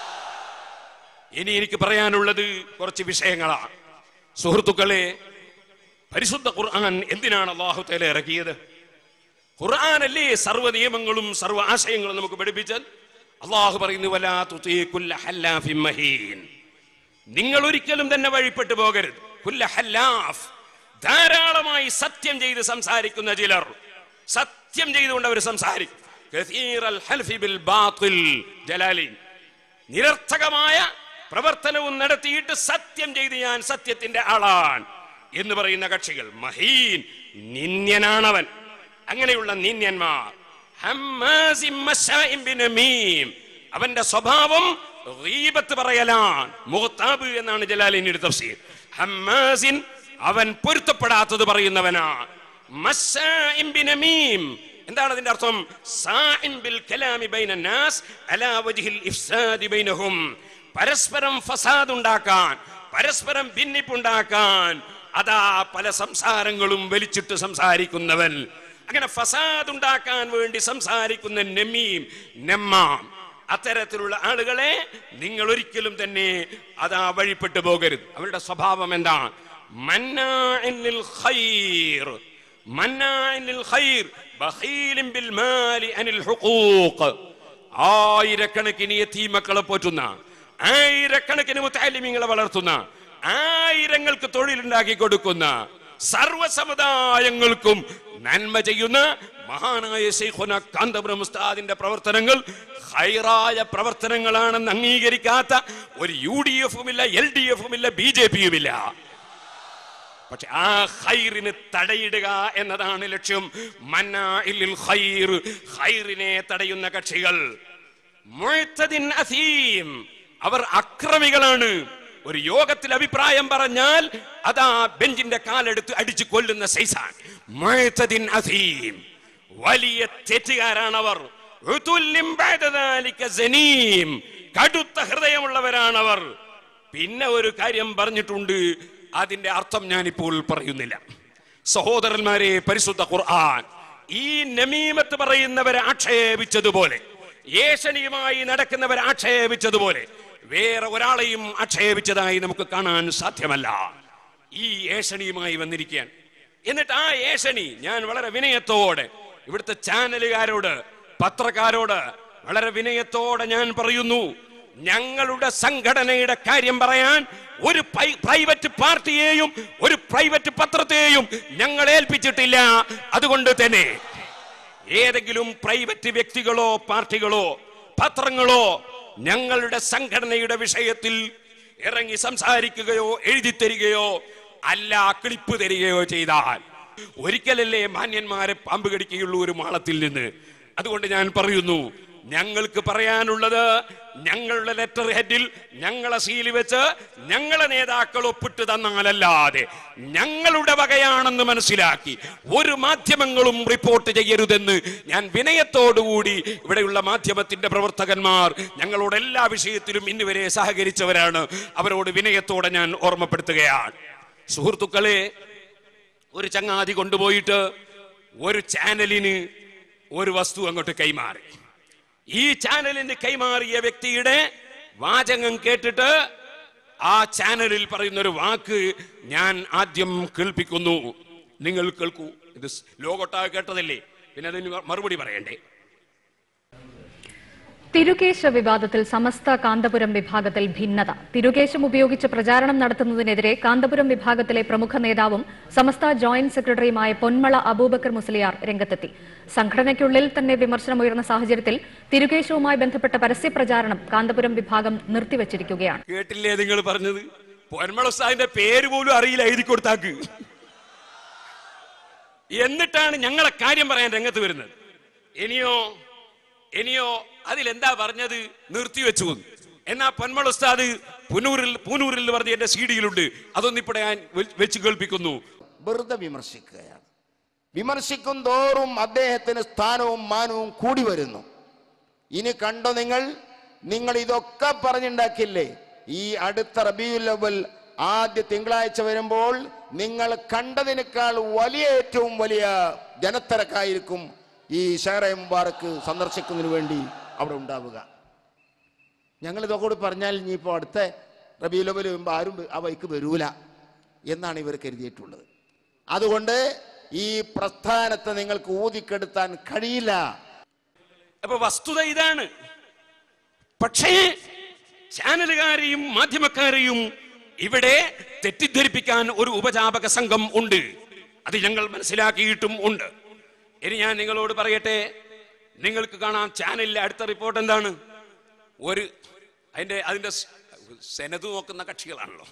ഇനി എനിക്ക് പറയാനുള്ളത് കുറച്ച് വിഷയങ്ങളാണ് സുഹൃത്തുക്കളെ പരിശുദ്ധ ഖുർആൻ എന്തിനാണ് അള്ളാഹു തേല ഇറക്കിയത് ഖുർആനല്ലേ സർവ്വ നിയമങ്ങളും സർവ്വ ആശയങ്ങളും നമുക്ക് പഠിപ്പിച്ചാൽ അള്ളാഹു പറയുന്നു വലാ തുതീകുല്ല ഹല്ലാഫിൻ മഹീൻ നിങ്ങൾ ഒരിക്കലും തന്നെ വഴിപ്പെട്ടു പോകരുത് കുല്ല ഹല്ലാഫ് ധാരാളമായി സത്യം ചെയ്ത് സംസാരിക്കുന്ന ചിലർ സത്യം ചെയ്തുകൊണ്ട് അവർ സംസാരിക്കും കസീറൽ ഹൽഫി ബിൽ ബാത്തിൽ ജലാലീൻ നിരർത്ഥകമായ പ്രവർത്തനവും നടത്തിയിട്ട് സത്യം ചെയ്ത് ഞാൻ സത്യത്തിന്റെ ആളാണ് എന്ന് പറയുന്ന കക്ഷികൾ മഹീൻ നിന്യനാണവൻ അങ്ങനെയുള്ള നിന്യന്മാർ ഹമ്മാസിൻ മശാഇൻ ബിനമീം. അവന്റെ സ്വഭാവം ഗീബത്ത് പറയലാണ് മുഹത്താബ് എന്നാണ് ജലാലിന്റെ തഫ്സീർ ഹമ്മാസിൻ അവൻ പൊരുത്തപ്പെടാത്തത് പറയുന്നവനാണ് മശാഇൻ ബിനമീം. എന്താണ് അതിന്റെ അർത്ഥം സാഇൻ ബിൽ കലാമി ബൈന നാസ് അലാ വജ്ഹിൽ ഇഫ്സാദി ബൈനഹും പരസ്പരം ഫസാദ് ഉണ്ടാക്കാൻ പരസ്പരം ഭിന്നിപ്പുണ്ടാക്കാൻ അതാ പല സംസാരങ്ങളും വലിച്ചിട്ട് സംസാരിക്കുന്നവൻ അങ്ങനെ ഫസാദ് ഉണ്ടാക്കാൻ വേണ്ടി സംസാരിക്കുന്ന നെമ്മീം നെമ്മാം അത്തരത്തിലുള്ള ആളുകളെ നിങ്ങൾ ഒരിക്കലും തന്നെ അതാ വഴിപ്പെട്ടു പോകരുത് അവരുടെ സ്വഭാവം എന്താണ് മന്നാഇൻ ലിൽ ഖൈർ മന്നാഇൻ ലിൽ ഖൈർ ബഖീലിൻ ബിൽ മാലി അനിൽ ഹുഖൂഖ് ആയിരക്കണക്കിന് യതീമക്കളെ പോറ്റുന്ന ആയിരക്കണക്കിന് മുത്താലിമീങ്ങളെ വളർത്തുന്ന ആയിരങ്ങൾക്ക് തൊഴിലുണ്ടാക്കി കൊടുക്കുന്ന സർവ സമുദായങ്ങൾക്കും നന്മ ചെയ്യുന്ന മഹാനായ ശൈഖുന കാന്തപുരം ഉസ്താദിന്റെ പ്രവർത്തനങ്ങൾ ഹൈറായ പ്രവർത്തനങ്ങളാണെന്ന് അംഗീകരിക്കാത്ത ഒരു യു ഡി എഫും ഇല്ല എൽ ഡി എഫും ഇല്ല ബി ജെ പിയും ഇല്ല പക്ഷെ ആ ഹൈറിന് തടയിടുക എന്നതാണ് ലക്ഷ്യം മന്നാ ഇല്ലിൽ ഖൈർ ഹൈറിനെ തടയുന്ന കക്ഷികൾ മുഅ്തദിൻ അസീം അവർ അക്രമികളാണ് ഒരു യോഗത്തിൽ അഭിപ്രായം പറഞ്ഞാൽ അതാ ബെഞ്ചിന്റെ കാലെടുത്ത് അടിച്ചു കൊല്ലുന്ന സൈസാൻ മുഅ്തദിൻ അസീം വലിയ തെറ്റുകാരാണവർ ഉതുല്ലിം ബഅദ ദാലിക സനീം. കടുത്ത ഹൃദയമുള്ളവരാണവർ പിന്നെ ഒരു കാര്യം പറഞ്ഞിട്ടുണ്ട് അതിന്റെ അർത്ഥം ഞാനിപ്പോൾ പറയുന്നില്ല സഹോദരന്മാരെ പരിശുദ്ധ ഖുർആൻ ഈ നമീമത്ത് പറയുന്നവരെ ആക്ഷേപിച്ചതുപോലെ ഏഷണിയുമായി നടക്കുന്നവരെ ആക്ഷേപിച്ചതുപോലെ വേറെ ഒരാളെയും ആക്ഷേപിച്ചതായി നമുക്ക് കാണാൻ സാധ്യമല്ല ഈ ഏഷണിയുമായി വന്നിരിക്കാൻ എന്നിട്ട് ആ ഏഷണി ഞാൻ വളരെ വിനയത്തോടെ ഇവിടുത്തെ ചാനലുകാരോട് പത്രക്കാരോട് വളരെ വിനയത്തോടെ ഞാൻ പറയുന്നു ഞങ്ങളുടെ സംഘടനയുടെ കാര്യം പറയാൻ ഒരു പൈ- പ്രൈവറ്റ് പാർട്ടിയെയും ഒരു പ്രൈവറ്റ് പത്രത്തെയും ഞങ്ങൾ ഏൽപ്പിച്ചിട്ടില്ല അതുകൊണ്ട് തന്നെ ഏതെങ്കിലും പ്രൈവറ്റ് വ്യക്തികളോ പാർട്ടികളോ പത്രങ്ങളോ ഞങ്ങളുടെ സംഘടനയുടെ വിഷയത്തിൽ ഇറങ്ങി സംസാരിക്കുകയോ എഴുതി തരികയോ അല്ല ക്ലിപ്പ് തരികയോ ചെയ്താൽ ഒരിക്കലല്ലേ മാന്യന്മാരെ പാമ്പ് കടിക്കുകയുള്ളൂ ഒരു മാളത്തിൽ നിന്ന് അതുകൊണ്ട് ഞാൻ പറയുന്നു ഞങ്ങൾക്ക് പറയാനുള്ളത് ഞങ്ങളുടെ ലെറ്റർ ഹെഡിൽ ഞങ്ങളെ സീല് വെച്ച് ഞങ്ങളെ നേതാക്കൾ ഒപ്പിട്ട് തന്നാലല്ലാതെ ഞങ്ങളുടെ വകയാണെന്ന് മനസ്സിലാക്കി ഒരു മാധ്യമങ്ങളും റിപ്പോർട്ട് ചെയ്യരുതെന്ന് ഞാൻ വിനയത്തോടുകൂടി ഇവിടെയുള്ള മാധ്യമത്തിന്റെ പ്രവർത്തകന്മാർ ഞങ്ങളോട് എല്ലാ വിഷയത്തിലും ഇന്നുവരെ സഹകരിച്ചവരാണ് അവരോട് വിനയത്തോടെ ഞാൻ ഓർമ്മപ്പെടുത്തുകയാണ് സുഹൃത്തുക്കളെ ഒരു ചങ്ങാതി കൊണ്ടുപോയിട്ട് ഒരു ചാനലിന് ഒരു വസ്തു അങ്ങോട്ട് കൈമാറി ഈ ചാനലിന് കൈമാറിയ വ്യക്തിയുടെ വാചകം കേട്ടിട്ട് ആ ചാനലിൽ പറയുന്ന ഒരു വാക്ക് ഞാൻ ആദ്യം കേൾപ്പിക്കുന്നു നിങ്ങൾ കേൾക്കൂ ഇത് ലോകൊട്ടാകെ കേട്ടതല്ലേ പിന്നെ അതിന് മറുപടി പറയണ്ടേ തിരുകേശ വിവാദത്തിൽ സമസ്ത കാന്തപുരം വിഭാഗത്തിൽ ഭിന്നത തിരുകേശം ഉപയോഗിച്ച് പ്രചാരണം നടത്തുന്നതിനെതിരെ കാന്തപുരം വിഭാഗത്തിലെ പ്രമുഖ നേതാവും സമസ്ത ജോയിന്റ് സെക്രട്ടറിയുമായ പൊന്മള അബൂബക്കർ മുസ്ലിയാർ രംഗത്തെത്തി സംഘടനയ്ക്കുള്ളിൽ തന്നെ വിമർശനമുയർന്ന സാഹചര്യത്തിൽ തിരുകേശവുമായി ബന്ധപ്പെട്ട പരസ്യപ്രചാരണം കാന്തപുരം വിഭാഗം നിർത്തിവച്ചിരിക്കുകയാണ് കേട്ടില്ലേ നിങ്ങൾ പറഞ്ഞത് പൊന്മള ഉസ്താദിന്റെ പേര് പോലും അറിയില്ല എഴുതി കൊടുത്താക്ക് എന്നിട്ടാണ് ഞങ്ങളെ കാര്യം പറയാൻ രംഗത്ത് വരുന്നത് ഇനിയോ ഇനിയോ അതിലെന്താ പറഞ്ഞത് നിർത്തിവെച്ചു എന്ന്. എന്നാ പൊന്മള ഉസ്താദ് പുനൂരിൽ പൂനൂരിൽ പറഞ്ഞ എന്റെ സി ഡിയിലുണ്ട് അതൊന്നിപ്പോൾ ഞാൻ വെ- വെച്ച് കേൾപ്പിക്കുന്നു വെറുതെ വിമർശിക്കുകയാണ് വിമർശിക്കും തോറും അദ്ദേഹത്തിന് സ്ഥാനവും മാനവും കൂടി വരുന്നു ഇനി കണ്ടോ നിങ്ങൾ നിങ്ങൾ ഇതൊക്കെ പറഞ്ഞുണ്ടാക്കില്ലേ ഈ അടുത്ത റബിയുൽ അവൽ ആദ്യ തിങ്കളാഴ്ച വരുമ്പോൾ നിങ്ങൾ കണ്ടതിനേക്കാൾ വലിയ ഏറ്റവും വലിയ ജനത്തിരക്കായിരിക്കും ഈ ഷെഹറെ മുബാറക്ക് സന്ദർശിക്കുന്നതിന് വേണ്ടി അവിടെ ഉണ്ടാവുക ഞങ്ങൾ ഇതൊക്കെ കൂടി പറഞ്ഞാൽ ഇനിയിപ്പോൾ അടുത്ത റബീലബൽ വരുമ്പോൾ ആരും ആ വഴിക്ക് വരൂല എന്നാണ് ഇവർ കരുതിയിട്ടുള്ളത് അതുകൊണ്ട് ഈ പ്രസ്ഥാനത്തെ നിങ്ങൾക്ക് ഊതിക്കെടുത്താൻ കഴിയില്ല അപ്പൊ വസ്തുത ഇതാണ് പക്ഷേ ചാനലുകാരെയും മാധ്യമക്കാരെയും ഇവിടെ തെറ്റിദ്ധരിപ്പിക്കാൻ ഒരു ഉപജാപക സംഘം ഉണ്ട് അത് ഞങ്ങൾ മനസ്സിലാക്കിയിട്ടും ഉണ്ട് ഇനി ഞാൻ നിങ്ങളോട് പറയട്ടെ നിങ്ങൾക്ക് കാണാം ചാനലിലെ അടുത്ത റിപ്പോർട്ട് എന്താണ് ഒരു അതിന്റെ അതിന്റെ സ് സെനത് നോക്കുന്ന കക്ഷികളാണല്ലോ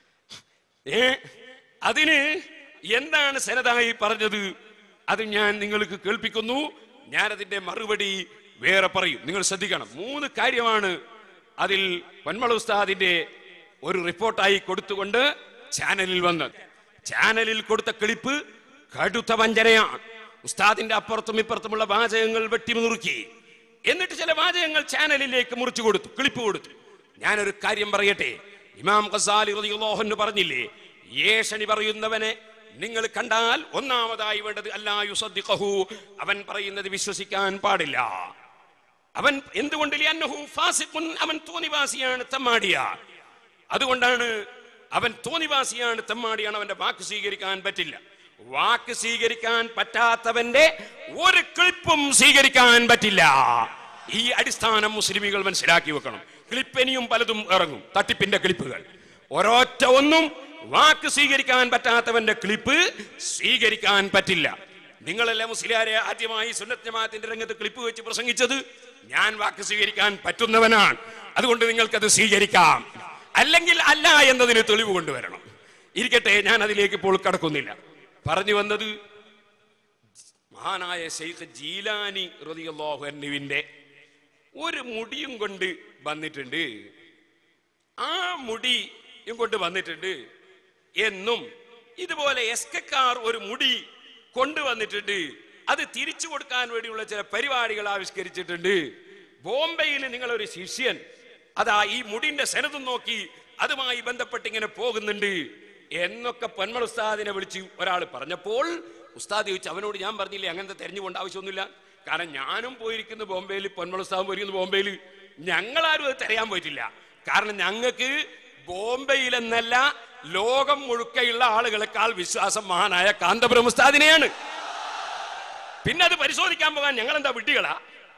ഏ അതിന് എന്താണ് സെനതായി പറഞ്ഞത് അത് ഞാൻ നിങ്ങൾക്ക് കേൾപ്പിക്കുന്നു ഞാൻ അതിന്റെ മറുപടി വേറെ പറയും നിങ്ങൾ ശ്രദ്ധിക്കണം മൂന്ന് കാര്യമാണ് അതിൽ പൊന്മള ഉസ്താദിന്റെ ഒരു റിപ്പോർട്ടായി കൊടുത്തുകൊണ്ട് ചാനലിൽ വന്നത് ചാനലിൽ കൊടുത്ത ക്ലിപ്പ് കടുത്ത വഞ്ചനയാണ് ഉസ്താദിന്റെ അപ്പുറത്തും ഇപ്പുറത്തുമുള്ള വാചകങ്ങൾ വെട്ടിമുറുക്കി എന്നിട്ട് ചില വാചകങ്ങൾ ചാനലിലേക്ക് മുറിച്ചു കൊടുത്തു ക്ലിപ്പ് കൊടുത്തു ഞാനൊരു കാര്യം പറയട്ടെ ഇമാം ഖസാലി റളിയല്ലാഹു അൻഹു പറഞ്ഞില്ലേ ഏഷണി പറയുന്നവനെ നിങ്ങൾ കണ്ടാൽ ഒന്നാമതായി വേണ്ടത് അല്ലാ യുസദ്ദിഖഹു അവൻ പറയുന്നത് വിശ്വസിക്കാൻ പാടില്ല അവൻ എന്തുകൊണ്ട് ലിഅന്നഹു ഫാസിഖുൻ അവൻ തോന്നിവാസിയാണ് തമ്മാടിയ അതുകൊണ്ടാണ് അവൻ തോന്നിവാസിയാണ് തെമ്മാടിയാണ് അവന്റെ വാക്ക് സ്വീകരിക്കാൻ പറ്റില്ല വാക്ക് സ്വീകരിക്കാൻ പറ്റാത്തവന്റെ ഒരു ക്ലിപ്പും സ്വീകരിക്കാൻ പറ്റില്ല ഈ അടിസ്ഥാനം മുസ്ലിമികൾ മനസ്സിലാക്കി വെക്കണം ക്ലിപ്പ് ഇനിയും പലതും ഇറങ്ങും തട്ടിപ്പിന്റെ ക്ലിപ്പുകൾ ഒരൊറ്റ ഒന്നും വാക്ക് സ്വീകരിക്കാൻ പറ്റാത്തവന്റെ ക്ലിപ്പ് സ്വീകരിക്കാൻ പറ്റില്ല നിങ്ങളല്ലേ മുസ്ലിയാരെ ആദ്യമായി സുന്നത്ത് ജമാഅത്തിന്റെ രംഗത്ത് ക്ലിപ്പ് വെച്ച് പ്രസംഗിച്ചത് ഞാൻ വാക്ക് സ്വീകരിക്കാൻ പറ്റുന്നവനാണ് അതുകൊണ്ട് നിങ്ങൾക്കത് സ്വീകരിക്കാം അല്ലെങ്കിൽ അല്ല എന്നതിന് തെളിവ് കൊണ്ടുവരണം ഇരിക്കട്ടെ ഞാൻ അതിലേക്ക് ഇപ്പോൾ കടക്കുന്നില്ല പറഞ്ഞു വന്നത് മഹാനായ ശൈഖ് ജീലാനി റളിയല്ലാഹു അൻഹുവിന്റെ ഒരു മുടിയും കൊണ്ട് വന്നിട്ടുണ്ട് ആ മുടിയും കൊണ്ട് വന്നിട്ടുണ്ട് എന്നും ഇതുപോലെ എസ്കക്കാർ ഒരു മുടി കൊണ്ടുവന്നിട്ടുണ്ട് അത് തിരിച്ചു കൊടുക്കാൻ വേണ്ടിയുള്ള ചില പരിപാടികൾ ആവിഷ്കരിച്ചിട്ടുണ്ട് ബോംബെയിൽ നിങ്ങളൊരു ശിഷ്യൻ അതാ ഈ മുടിന്റെ സെനതും നോക്കി അതുമായി ബന്ധപ്പെട്ട് ഇങ്ങനെ പോകുന്നുണ്ട് എന്നൊക്കെ പൊന്മൾ ഉസ്താദിനെ വിളിച്ച് ഒരാൾ പറഞ്ഞപ്പോൾ ഉസ്താദ് ചോദിച്ചു അവനോട് ഞാൻ പറഞ്ഞില്ലേ അങ്ങനത്തെ തെരഞ്ഞു പോകേണ്ട ആവശ്യമൊന്നുമില്ല കാരണം ഞാനും പോയിരിക്കുന്നു ബോംബെയിൽ പൊന്മൾ ഉസ്താദും പോയിരിക്കുന്നു ബോംബെയിൽ ഞങ്ങളാരും അത് തിരയാൻ പോയിട്ടില്ല കാരണം ഞങ്ങൾക്ക് ബോംബെയിൽ എന്നല്ല ലോകം മുഴുക്കയുള്ള ആളുകളെക്കാൾ വിശ്വാസം മഹാനായ കാന്തപുരം ഉസ്താദിനെയാണ് പിന്നെ അത് പരിശോധിക്കാൻ പോകാൻ ഞങ്ങൾ എന്താ വിഡ്ഢികളാ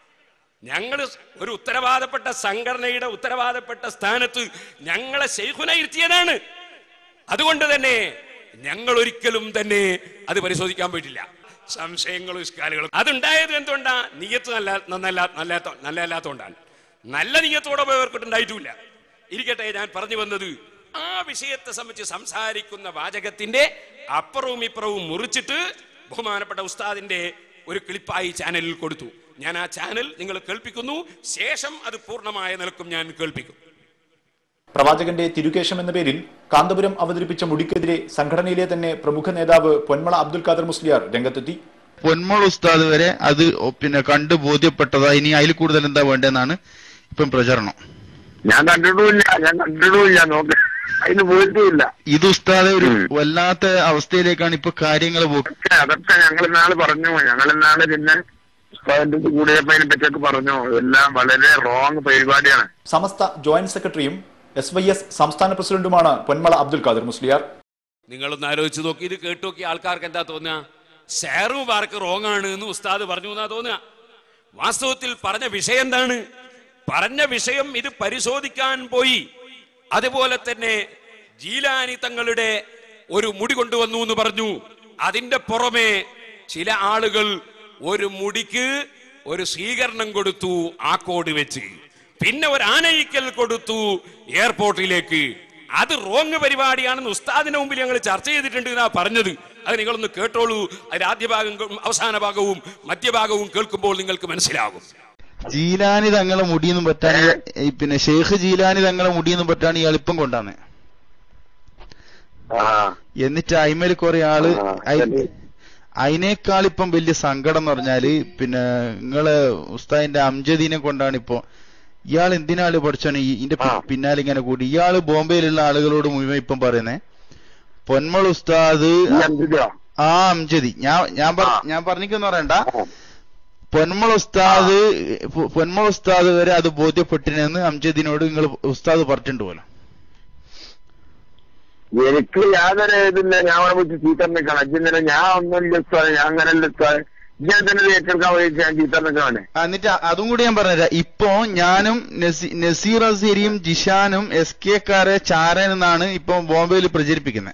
ഞങ്ങൾ ഒരു ഉത്തരവാദപ്പെട്ട സംഘടനയുടെ ഉത്തരവാദപ്പെട്ട സ്ഥാനത്ത് ഞങ്ങളെ ശൈഖുന ഇരുത്തിയതാണ് അതുകൊണ്ട് തന്നെ ഞങ്ങൾ ഒരിക്കലും തന്നെ അത് പരിശോധിക്കാൻ പറ്റില്ല സംശയങ്ങളും ഇഷ്കാലുകളും അതുണ്ടായത് എന്തുകൊണ്ടാ നീയത്ത് നല്ല നന്നല്ല നല്ല നല്ലതല്ലാത്തതുകൊണ്ടാണ് നല്ല നീയത്തോടെ പോയവർക്കുണ്ടായിട്ടുമില്ല ഇരിക്കട്ടെ ഞാൻ പറഞ്ഞു വന്നത് ആ വിഷയത്തെ സംബന്ധിച്ച് സംസാരിക്കുന്ന വാചകത്തിന്റെ അപ്പുറവും ഇപ്പുറവും മുറിച്ചിട്ട് ബഹുമാനപ്പെട്ട ഉസ്താദിന്റെ ഒരു ക്ലിപ്പായി ചാനലിൽ കൊടുത്തു ഞാൻ ആ ചാനൽ നിങ്ങൾ കേൾപ്പിക്കുന്നു ശേഷം അത് പൂർണ്ണമായ നിലക്കും ഞാൻ കേൾപ്പിക്കും പ്രവാചകന്റെ തിരുകേശം എന്ന പേരിൽ കാന്തപുരം അവതരിപ്പിച്ച മുടിക്കെതിരെ സംഘടനയിലെ തന്നെ പ്രമുഖ നേതാവ് പൊന്മള അബ്ദുൽ ഖാദർ മുസ്ലിയാർ രംഗത്തെത്തി പൊന്മോൾ ഉസ്താദ് വരെ അത് പിന്നെ കണ്ടു ബോധ്യപ്പെട്ടതാ ഇനി അതിൽ കൂടുതൽ എന്താ വേണ്ടതെന്നാണ് ഇപ്പം പ്രചരണം ഞാൻ കണ്ടിട്ടുമില്ല ഞാൻ കണ്ടിട്ടുമില്ല നോക്ക് അതിന് പോയിട്ടുമില്ല ഇത് ഉസ്താദ് ഒരു ഉം. വല്ലാത്ത അവസ്ഥയിലേക്കാണ് ഇപ്പൊ കാര്യങ്ങൾ പോക്ക് പക്ഷെ അതൊക്കെ ഞങ്ങൾ ഇന്നാള് പറഞ്ഞു ഞങ്ങൾ ഇന്നാള് പിന്നെ ഉസ്താദിന്റെ അടുത്ത് കൂടിയപ്പോ അതിനെ പറ്റിയൊക്കെ പറഞ്ഞു എല്ലാം വളരെ റോങ് പരിപാടിയാണ് സമസ്ത ജോയിന്റ് സെക്രട്ടറിയും എസ് വൈ എസ് സംസ്ഥാന പ്രസിഡന്റുമാണ് പൊന്മള അബ്ദുൽ ഖാദർ മുസ്ലിയാർ നിങ്ങളൊന്ന് ആലോചിച്ച് നോക്കി ഇത് കേട്ടു നോക്കി ആൾക്കാർക്ക് എന്താ തോന്നുക ഷെയർ മുബാർക്ക് റോങ് ആണ് എന്ന് ഉസ്താദ് പറഞ്ഞു എന്നാ തോന്നുക വാസ്തവത്തിൽ പറഞ്ഞ വിഷയം എന്താണ് പറഞ്ഞ വിഷയം ഇത് പരിശോധിക്കാൻ പോയി അതുപോലെ തന്നെ ജീലാനി തങ്ങളുടെ ഒരു മുടി കൊണ്ടുവന്നു എന്ന് പറഞ്ഞു അതിന്റെ പുറമെ ചില ആളുകൾ ഒരു മുടിക്ക് ഒരു സ്വീകരണം കൊടുത്തു ആ കോഡ് വെച്ച് പിന്നെ ഒരു ആനയിക്കൽ കൊടുത്തു എയർപോർട്ടിലേക്ക് അത് റോങ് പരിപാടിയാണെന്ന് ഉസ്താദിന്റെ മുമ്പിൽ ഞങ്ങൾ ചർച്ച ചെയ്തിട്ടുണ്ട് എന്നാ പറഞ്ഞത് അത് നിങ്ങളൊന്ന് കേട്ടോളൂ അതിന്റെ ആദ്യ ഭാഗം കേ- അവസാന ഭാഗവും മധ്യഭാഗവും കേൾക്കുമ്പോൾ നിങ്ങൾക്ക് മനസ്സിലാകും ജീലാനി തങ്ങളെ മുടിയൊന്നും പറ്റാൻ ഈ പിന്നെ ഷെയ്ഖ് ജീലാനി തങ്ങളെ മുടിയൊന്നും പറ്റാൻ ഈ എളുപ്പം കൊണ്ടാണ് ആ എന്നിട്ട് അയിമേൽ കുറെ ആള് ആ, അയി- ശരി. അതിനേക്കാൾ ഇപ്പം വലിയ സങ്കടം എന്ന് പറഞ്ഞാല് പിന്നെ നിങ്ങളെ ഉസ്താദിന്റെ അംജദീനെ കൊണ്ടാണ് ഇപ്പോ ഇയാൾ എന്തിനാണ് പഠിച്ചോനെ ഈ ഇതിന്റെ പി- പിന്നാലെ ഇങ്ങനെ കൂടി ഇയാള് ബോംബെയിലുള്ള ആളുകളോട് മുഴുവൻ ഇപ്പം പറയുന്നേ പൊന്മൾ ഉസ്താദ് ഈ അഞ്ചിലോ ആ അംജദി ഞാൻ ഞാൻ പറ- ആ. ഞാൻ പറഞ്ഞിക്കെന്ന് പറയണ്ട പൊന്മൾ ഉസ്താദ് പൊ- പൊന്മൾ ഉസ്താദ് വരെ അത് ബോധ്യപ്പെട്ടിനെന്ന് അംജദിനോട് നിങ്ങൾ ഉസ്താദ് പറഞ്ഞിട്ടുണ്ട് പോലെ എനിക്ക് യാതൊരു ഇതില്ല ഞാൻ അവിടെ വെച്ച് ചീത്ത നിൽക്കണം അജിന്നലെ ഞാൻ ഒന്നുമില്ല ഉസ്താദ് ഞാൻ അങ്ങനെ അല്ല ഉസ്താദ് ഞാൻ തന്നെ ഇത് ഏറ്റെടുക്കാൻ പോയിട്ട് ഞാൻ ചീത്ത നിൽക്കണേ ആ, എന്നിട്ട് അ- അതും കൂടി ഞാൻ പറഞ്ഞുതരാം ഇപ്പോ ഞാനും നസി- നസീർ അസീരിയും ജിഷാനും എസ് കെ കാരെ ചാരൻ എന്നാണ് ഇപ്പൊ ബോംബെയിൽ പ്രചരിപ്പിക്കുന്നത്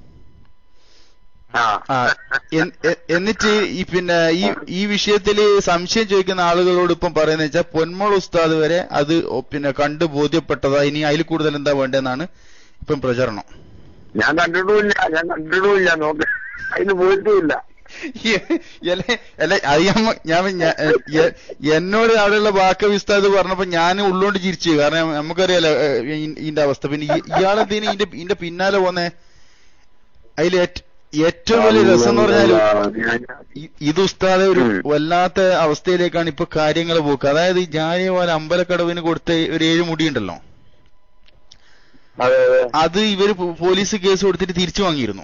ആ ആ എൻ- എ- എന്നിട്ട് ഈ പിന്നെ ഈ ഈ വിഷയത്തില് സംശയം ചോദിക്കുന്ന ആളുകളോട് ഇപ്പം പറയുന്നത് വെച്ചാൽ പൊന്മൾ ഉസ്താദ് വരെ അത് ഒ- പിന്നെ കണ്ട് ബോധ്യപ്പെട്ടതാ ഇനി അതിൽ കൂടുതൽ എന്താ വേണ്ടതെന്നാണ് ഇപ്പം പ്രചരണം ഞാൻ കണ്ടിട്ടുമില്ല ഞാൻ കണ്ടിട്ടുമില്ല നോക്ക് അതിന് പോയിട്ടുമില്ല അല്ലെ അല്ലെ അത് ഞാൻ ഞാൻ ഞാൻ- എ- എന്നോട് അവിടെയുള്ള ബാക്ക വിസ്താദ് പറഞ്ഞപ്പോ ഞാൻ ഉള്ളോണ്ട് ചിരിച്ചു കാരണം നമുക്കറിയാലോ ഏ, ഈ- ഇതിന്റെ അവസ്ഥ പിന്നെ ഈ- ഇയാളെന്തിനു ഇതിന്റെ ഇതിന്റെ പിന്നാലെ പോന്നെ അതിൽ ഏറ്റവും വലിയ രസം എന്ന് പറഞ്ഞാല് ഇ- ഇത് ഉസ്താദെ ഒരു ഉം. വല്ലാത്ത അവസ്ഥയിലേക്കാണ് ഇപ്പൊ കാര്യങ്ങൾ പോക്ക് അതായത് ഈ ജാലിയവാല അമ്പലക്കടവിന് കൊടുത്ത ഒരു ഏഴ് മുടിയുണ്ടല്ലോ അതെ അതെ അത് ഇവര് പോ- പോലീസ് കേസ് കൊടുത്തിട്ട് തിരിച്ചു വാങ്ങിയിരുന്നു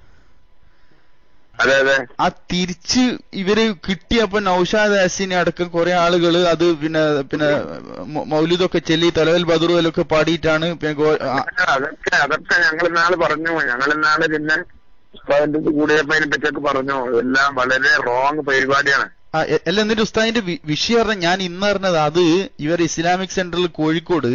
അതെ അതെ ആ തിരിച്ച് ഇവര് കിട്ടിയപ്പോ നൌഷാദ് ഹസീനെ അടക്കം കുറെ ആളുകൾ അത് പിന്നെ പിന്നെ മൗ- മൗലിദൊക്കെ ചെല്ലി തലവൽ ബദറുവലൊക്കെ പാടിയിട്ടാണ് പിന്നെ ഗോ- ആ, അതൊക്കെ അതൊക്കെ ഞങ്ങൾ ഇന്നാള് പറഞ്ഞു ഞങ്ങൾ ഇന്നാള് പിന്നെ ഉസ്താദിന്റെ അടുത്ത് കൂടിയപ്പോ അതിനെ പറ്റിയൊക്കെ പറഞ്ഞു എല്ലാം വളരെ റോങ് പരിപാടിയാണ് ആ, എ- അല്ല എന്നിട്ട് ഉസ്താദിന്റെ വി- വിഷയം പറഞ്ഞ ഞാൻ ഇന്ന് അറിഞ്ഞത് അത് ഇവർ ഇസ്ലാമിക് സെന്ററിൽ കോഴിക്കോട്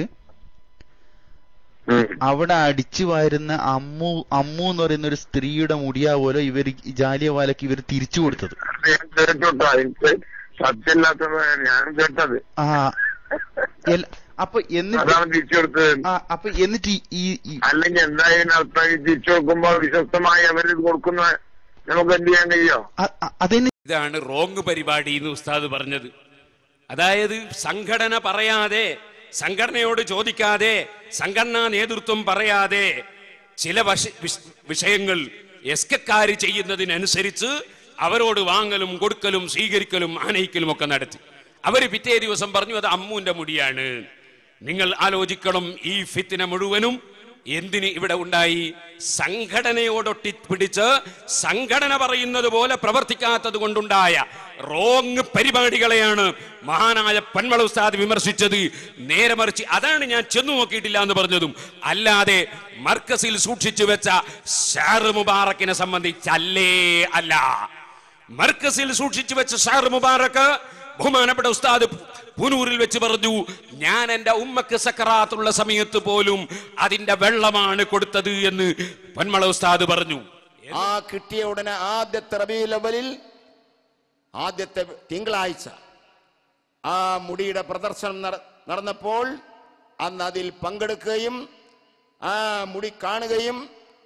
ഉം. അവിടെ അടിച്ചു വാരുന്ന അമ്മു അമ്മു എന്ന് പറയുന്ന ഒരു സ്ത്രീയുടെ മുടിയാ പോലെ ഇവർ ജാലിയവാലക്ക് ഇവർ തിരിച്ചു കൊടുത്തത് ഞാൻ കേട്ടോട്ടോ എനിക്ക് സത്യമില്ലാത്തത് ഞാൻ കേട്ടത് ആ എല്ല- അപ്പൊ എന്നിട്ട് അതാണ് തിരിച്ചു കൊടുത്തത് ആ അപ്പൊ എന്നിട്ട് ഈ- ഈ ഈ- അല്ലെങ്കിൽ എന്തായാലും അർത്ഥം ഈ തിരിച്ചു കൊടുക്കുമ്പോ വിശ്വസ്തമായി അവരിത് കൊടുക്കുന്ന നമുക്ക് എന്ത് ചെയ്യാൻ കഴിയോ അ- അ- അതെന്നെ ഇതാണ് റോങ് പരിപാടി എന്ന് ഉസ്താദ് പറഞ്ഞത് അതായത് സംഘടന പറയാതെ സംഘടനയോട് ചോദിക്കാതെ സംഘടനാ നേതൃത്വം പറയാതെ ചില വശ- വിഷ- വിഷയങ്ങൾ എസ്കക്കാര് ചെയ്യുന്നതിനനുസരിച്ച് അവരോട് വാങ്ങലും കൊടുക്കലും സ്വീകരിക്കലും ആനയിക്കലും ഒക്കെ നടത്തി അവര് പിറ്റേ ദിവസം പറഞ്ഞു അത് അമ്മുവിന്റെ മുടിയാണ് നിങ്ങൾ ആലോചിക്കണം ഈ ഫിത്തിന മുഴുവനും എന്തിന് ഇവിടെ ഉണ്ടായി സംഘടനയോടൊട്ടി പിടിച്ച് സംഘടന പറയുന്നത് പോലെ പ്രവർത്തിക്കാത്തത് കൊണ്ടുണ്ടായ റോങ് പരിപാടികളെയാണ് മഹാനായ പന്മള ഉസ്താദ് വിമർശിച്ചത് നേരെ മറിച്ച് അതാണ് ഞാൻ ചെന്നു നോക്കിയിട്ടില്ല എന്ന് പറഞ്ഞതും അല്ലാതെ മർക്കസിൽ സൂക്ഷിച്ചു വെച്ച ഷാർ മുബാറക്കിനെ സംബന്ധിച്ചല്ലേ അല്ല മർക്കസിൽ സൂക്ഷിച്ചു വെച്ച ഷാർ മുബാറക്ക് ബഹുമാനപ്പെട്ട ഉസ്താദ് പുനൂരിൽ വെച്ച് പറഞ്ഞു ഞാൻ എന്റെ ഉമ്മക്ക് സക്കറാത്തുള്ള സമയത്ത് പോലും അതിന്റെ വെള്ളമാണ് കൊടുത്തത് എന്ന് പൊന്മള ഉസ്താദ് പറഞ്ഞു ആ കിട്ടിയ ഉടനെ ആദ്യത്തെ റബി ലെവലിൽ ആദ്യത്തെ തിങ്കളാഴ്ച ആ മുടിയുടെ പ്രദർശനം നട- നടന്നപ്പോൾ അന്ന് അതിൽ പങ്കെടുക്കുകയും ആ മുടി കാണുകയും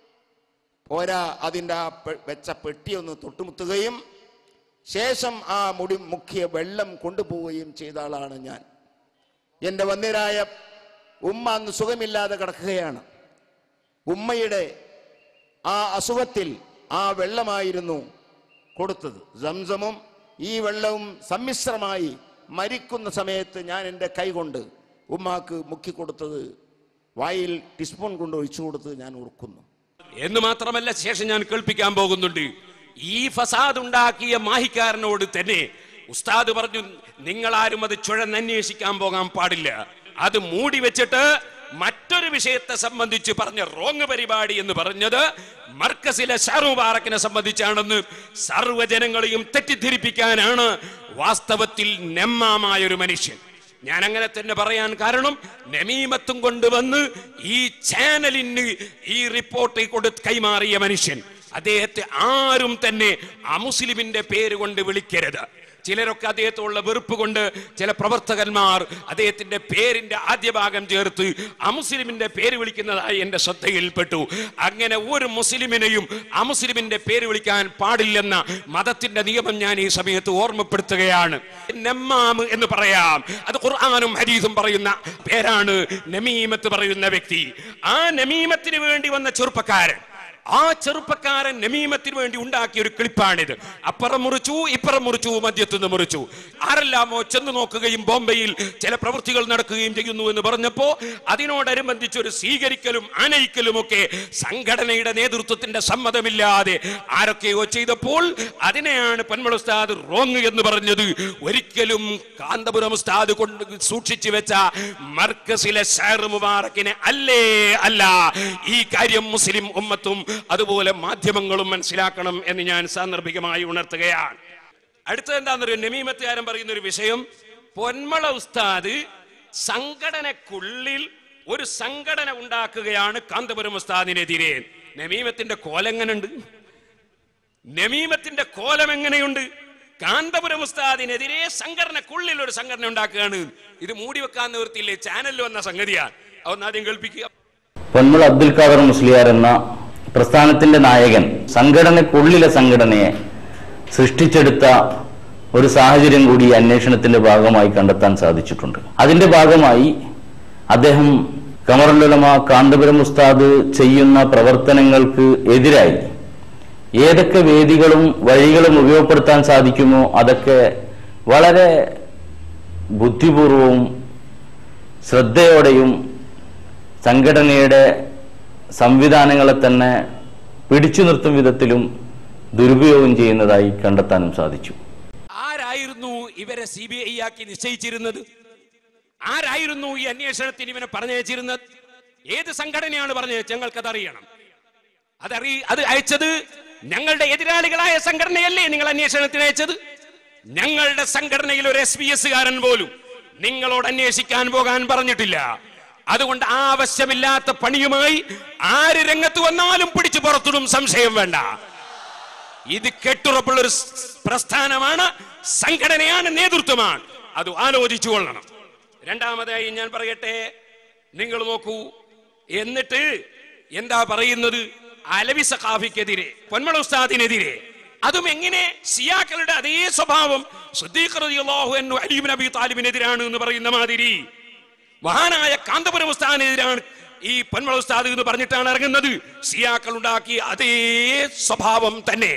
പോരാ അതിൻ്റെ ആ പെ- വെച്ച പെട്ടി ഒന്ന് തൊട്ടുമുത്തുകയും ശേഷം ആ മുടി മുഖ്യ വെള്ളം കൊണ്ടുപോവുകയും ചെയ്ത ആളാണ് ഞാൻ എൻ്റെ വന്യരായ ഉമ്മ അന്ന് സുഖമില്ലാതെ കിടക്കുകയാണ് ഉമ്മയുടെ ആ അസുഖത്തിൽ ആ വെള്ളമായിരുന്നു കൊടുത്തത് സംസമും ഈ വെള്ളവും സമ്മിശ്രമായി മരിക്കുന്ന സമയത്ത് ഞാൻ എൻ്റെ കൈ കൊണ്ട് ഉമ്മാക്ക് മുക്കി കൊടുത്തത് വായിൽ ടീസ്പൂൺ കൊണ്ട് ഒഴിച്ചു കൊടുത്തത് ഞാൻ ഓർക്കുന്നു എന്ന് മാത്രമല്ല ശേഷം ഞാൻ കേൾപ്പിക്കാൻ പോകുന്നുണ്ട് ഈ ഫസാദ് ഉണ്ടാക്കിയ മാഹിക്കാരനോട് തന്നെ ഉസ്താദ് പറഞ്ഞു നിങ്ങളാരും അത് ചുഴന്നന്വേഷിക്കാൻ പോകാൻ പാടില്ല അത് മൂടി വെച്ചിട്ട് മറ്റൊരു വിഷയത്തെ സംബന്ധിച്ച് പറഞ്ഞ റോങ് പരിപാടി എന്ന് പറഞ്ഞത് മർക്കസിലെ ഷാറു മുബാറക്കിനെ സംബന്ധിച്ചാണെന്ന് സർവ്വജനങ്ങളെയും തെറ്റിദ്ധരിപ്പിക്കാനാണ് വാസ്തവത്തിൽ നെമ്മാമായ ഒരു മനുഷ്യൻ ഞാൻ അങ്ങനെ തന്നെ പറയാൻ കാരണം നമീമത്തും കൊണ്ടുവന്ന് ഈ ചാനലിന് ഈ റിപ്പോർട്ട് കൊടുത്ത് കൈമാറിയ മനുഷ്യൻ അദ്ദേഹത്തെ ആരും തന്നെ അമുസ്ലിമിന്റെ പേര് കൊണ്ട് വിളിക്കരുത് ചിലരൊക്കെ അദ്ദേഹത്തോടുള്ള വെറുപ്പ് കൊണ്ട് ചില പ്രവർത്തകന്മാർ അദ്ദേഹത്തിന്റെ പേരിന്റെ ആദ്യ ഭാഗം ചേർത്ത് അമുസ്ലിമിന്റെ പേര് വിളിക്കുന്നതായി എന്റെ ശ്രദ്ധയിൽപ്പെട്ടു അങ്ങനെ ഒരു മുസ്ലിമിനെയും അമുസ്ലിമിന്റെ പേര് വിളിക്കാൻ പാടില്ലെന്ന മതത്തിന്റെ നിയമം ഞാൻ ഈ സമയത്ത് ഓർമ്മപ്പെടുത്തുകയാണ് നെമ്മാം എന്ന് പറയാം അത് ഖുർആാനും ഹരീസും പറയുന്ന പേരാണ് നമീമത്ത് പറയുന്ന വ്യക്തി ആ നമീമത്തിന് വേണ്ടി വന്ന ചെറുപ്പക്കാരൻ ആ ചെറുപ്പക്കാരൻ നമീമത്തിന് വേണ്ടി ഉണ്ടാക്കിയ ഒരു ക്ലിപ്പാണിത് അപ്പുറം മുറിച്ചു ഇപ്പുറം മുറിച്ചു മദ്യത്തുനിന്ന് മുറിച്ചു ആരെല്ലാമോ ചെന്ന് നോക്കുകയും ബോംബെയിൽ ചില പ്രവൃത്തികൾ നടക്കുകയും ചെയ്യുന്നു എന്ന് പറഞ്ഞപ്പോ അതിനോടനുബന്ധിച്ച് ഒരു സ്വീകരിക്കലും ആനയിക്കലും ഒക്കെ സംഘടനയുടെ നേതൃത്വത്തിന്റെ സമ്മതമില്ലാതെ ആരൊക്കെയോ ചെയ്തപ്പോൾ അതിനെയാണ് പൊന്മള ഉസ്താദ് റോങ് എന്ന് പറഞ്ഞത് ഒരിക്കലും കാന്തപുരം ഉസ്താദ് കൊണ്ട് സൂക്ഷിച്ചു വെച്ച മർക്കസിലെ ഷാർ മുബാറക്കിനെ അല്ലേ അല്ല ഈ കാര്യം മുസ്ലിം ഉമ്മത്തും അതുപോലെ മാധ്യമങ്ങളും മനസ്സിലാക്കണം എന്ന് ഞാൻ സാന്ദർഭികമായി ഉണർത്തുകയാണ് അടുത്തത് എന്താണെന്നറിയോ നമീമത്തുകാരൻ പറയുന്ന ഒരു വിഷയം പൊന്മള ഉസ്താദ് സംഘടനക്കുള്ളിൽ ഒരു സംഘടന ഉണ്ടാക്കുകയാണ് കാന്തപുരം ഉസ്താദിനെതിരെ നമീമത്തിന്റെ കോലെങ്ങനുണ്ട് നമീമത്തിന്റെ കോലം എങ്ങനെയുണ്ട് കാന്തപുരം ഉസ്താദിനെതിരെ സംഘടനക്കുള്ളിൽ ഒരു സംഘടന ഉണ്ടാക്കുകയാണ് ഇത് മൂടി വെക്കാൻ നിവൃത്തിയില്ലേ ചാനലിൽ വന്ന സംഗതിയാണ് അതൊന്ന് ആദ്യം കേൾപ്പിക്കുക പൊന്മുള അബ്ദുൽ ഖാദർ മുസ്ലിയാർ എന്ന പ്രസ്ഥാനത്തിന്റെ നായകൻ സംഘടനക്കുള്ളിലെ സംഘടനയെ സൃഷ്ടിച്ചെടുത്ത ഒരു സാഹചര്യം കൂടി ഈ അന്വേഷണത്തിന്റെ ഭാഗമായി കണ്ടെത്താൻ സാധിച്ചിട്ടുണ്ട് അതിന്റെ ഭാഗമായി അദ്ദേഹം കമറുലുലമ കാന്തപുരം ഉസ്താദ് ചെയ്യുന്ന പ്രവർത്തനങ്ങൾക്ക് എതിരായി ഏതൊക്കെ വേദികളും വഴികളും ഉപയോഗപ്പെടുത്താൻ സാധിക്കുമോ അതൊക്കെ വളരെ ബുദ്ധിപൂർവവും ശ്രദ്ധയോടെയും സംഘടനയുടെ സംവിധാനങ്ങളെ തന്നെ പിടിച്ചു നിർത്തും വിധത്തിലും ദുരുപയോഗം ചെയ്യുന്നതായി കണ്ടെത്താനും സാധിച്ചു ആരായിരുന്നു ഇവരെ സി ബി ഐ ആക്കി നിശ്ചയിച്ചിരുന്നത് ആരായിരുന്നു ഈ അന്വേഷണത്തിന് ഇവനെ പറഞ്ഞയച്ചിരുന്നത് ഏത് സംഘടനയാണ് പറഞ്ഞത് ഞങ്ങൾക്കത് അറിയണം അതറി അത് അയച്ചത് ഞങ്ങളുടെ എതിരാളികളായ സംഘടനയല്ലേ നിങ്ങൾ അന്വേഷണത്തിന് അയച്ചത് ഞങ്ങളുടെ സംഘടനയിൽ ഒരു എസ് പി എസ് കാരൻ പോലും നിങ്ങളോട് അന്വേഷിക്കാൻ പോകാൻ പറഞ്ഞിട്ടില്ല അതുകൊണ്ട് ആവശ്യമില്ലാത്ത പണിയുമായി ആര് രംഗത്ത് വന്നാലും പിടിച്ചു പുറത്തിടും സംശയം വേണ്ട ഇത് കെട്ടുറപ്പുള്ള ഒരു സ് പ്രസ്ഥാനമാണ് സംഘടനയാണ് നേതൃത്വമാണ് അത് ആലോചിച്ചു കൊള്ളണം രണ്ടാമതായി ഞാൻ പറയട്ടെ നിങ്ങൾ നോക്കൂ എന്നിട്ട് എന്താ പറയുന്നത് അലവി സഖാഫിക്കെതിരെ പൊന്മള ഉസ്താദിനെതിരെ അതും എങ്ങനെ സിയാക്കളുടെ അതേ സ്വഭാവം സിദ്ദീഖ് റളിയല്ലാഹു അൻഹു അലി ഇബ്നു അബി താലിബിനെതിരാണ് എന്ന് പറയുന്ന മാതിരി മഹാനായ കാന്തപുരം ഉസ്താദിനെതിരാണ് ഈ പൊന്മള ഉസ്താദ് എന്ന് പറഞ്ഞിട്ടാണ് ഇറങ്ങുന്നത് സിയാക്കൾ ഉണ്ടാക്കിയ അതേ സ്വഭാവം തന്നെ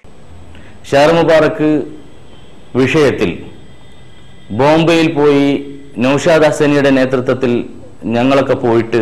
ഷാർ മുബാറക്ക് വിഷയത്തിൽ ബോംബെയിൽ പോയി നൌഷാദ് ഹസനിയുടെ നേതൃത്വത്തിൽ ഞങ്ങളൊക്കെ പോയിട്ട്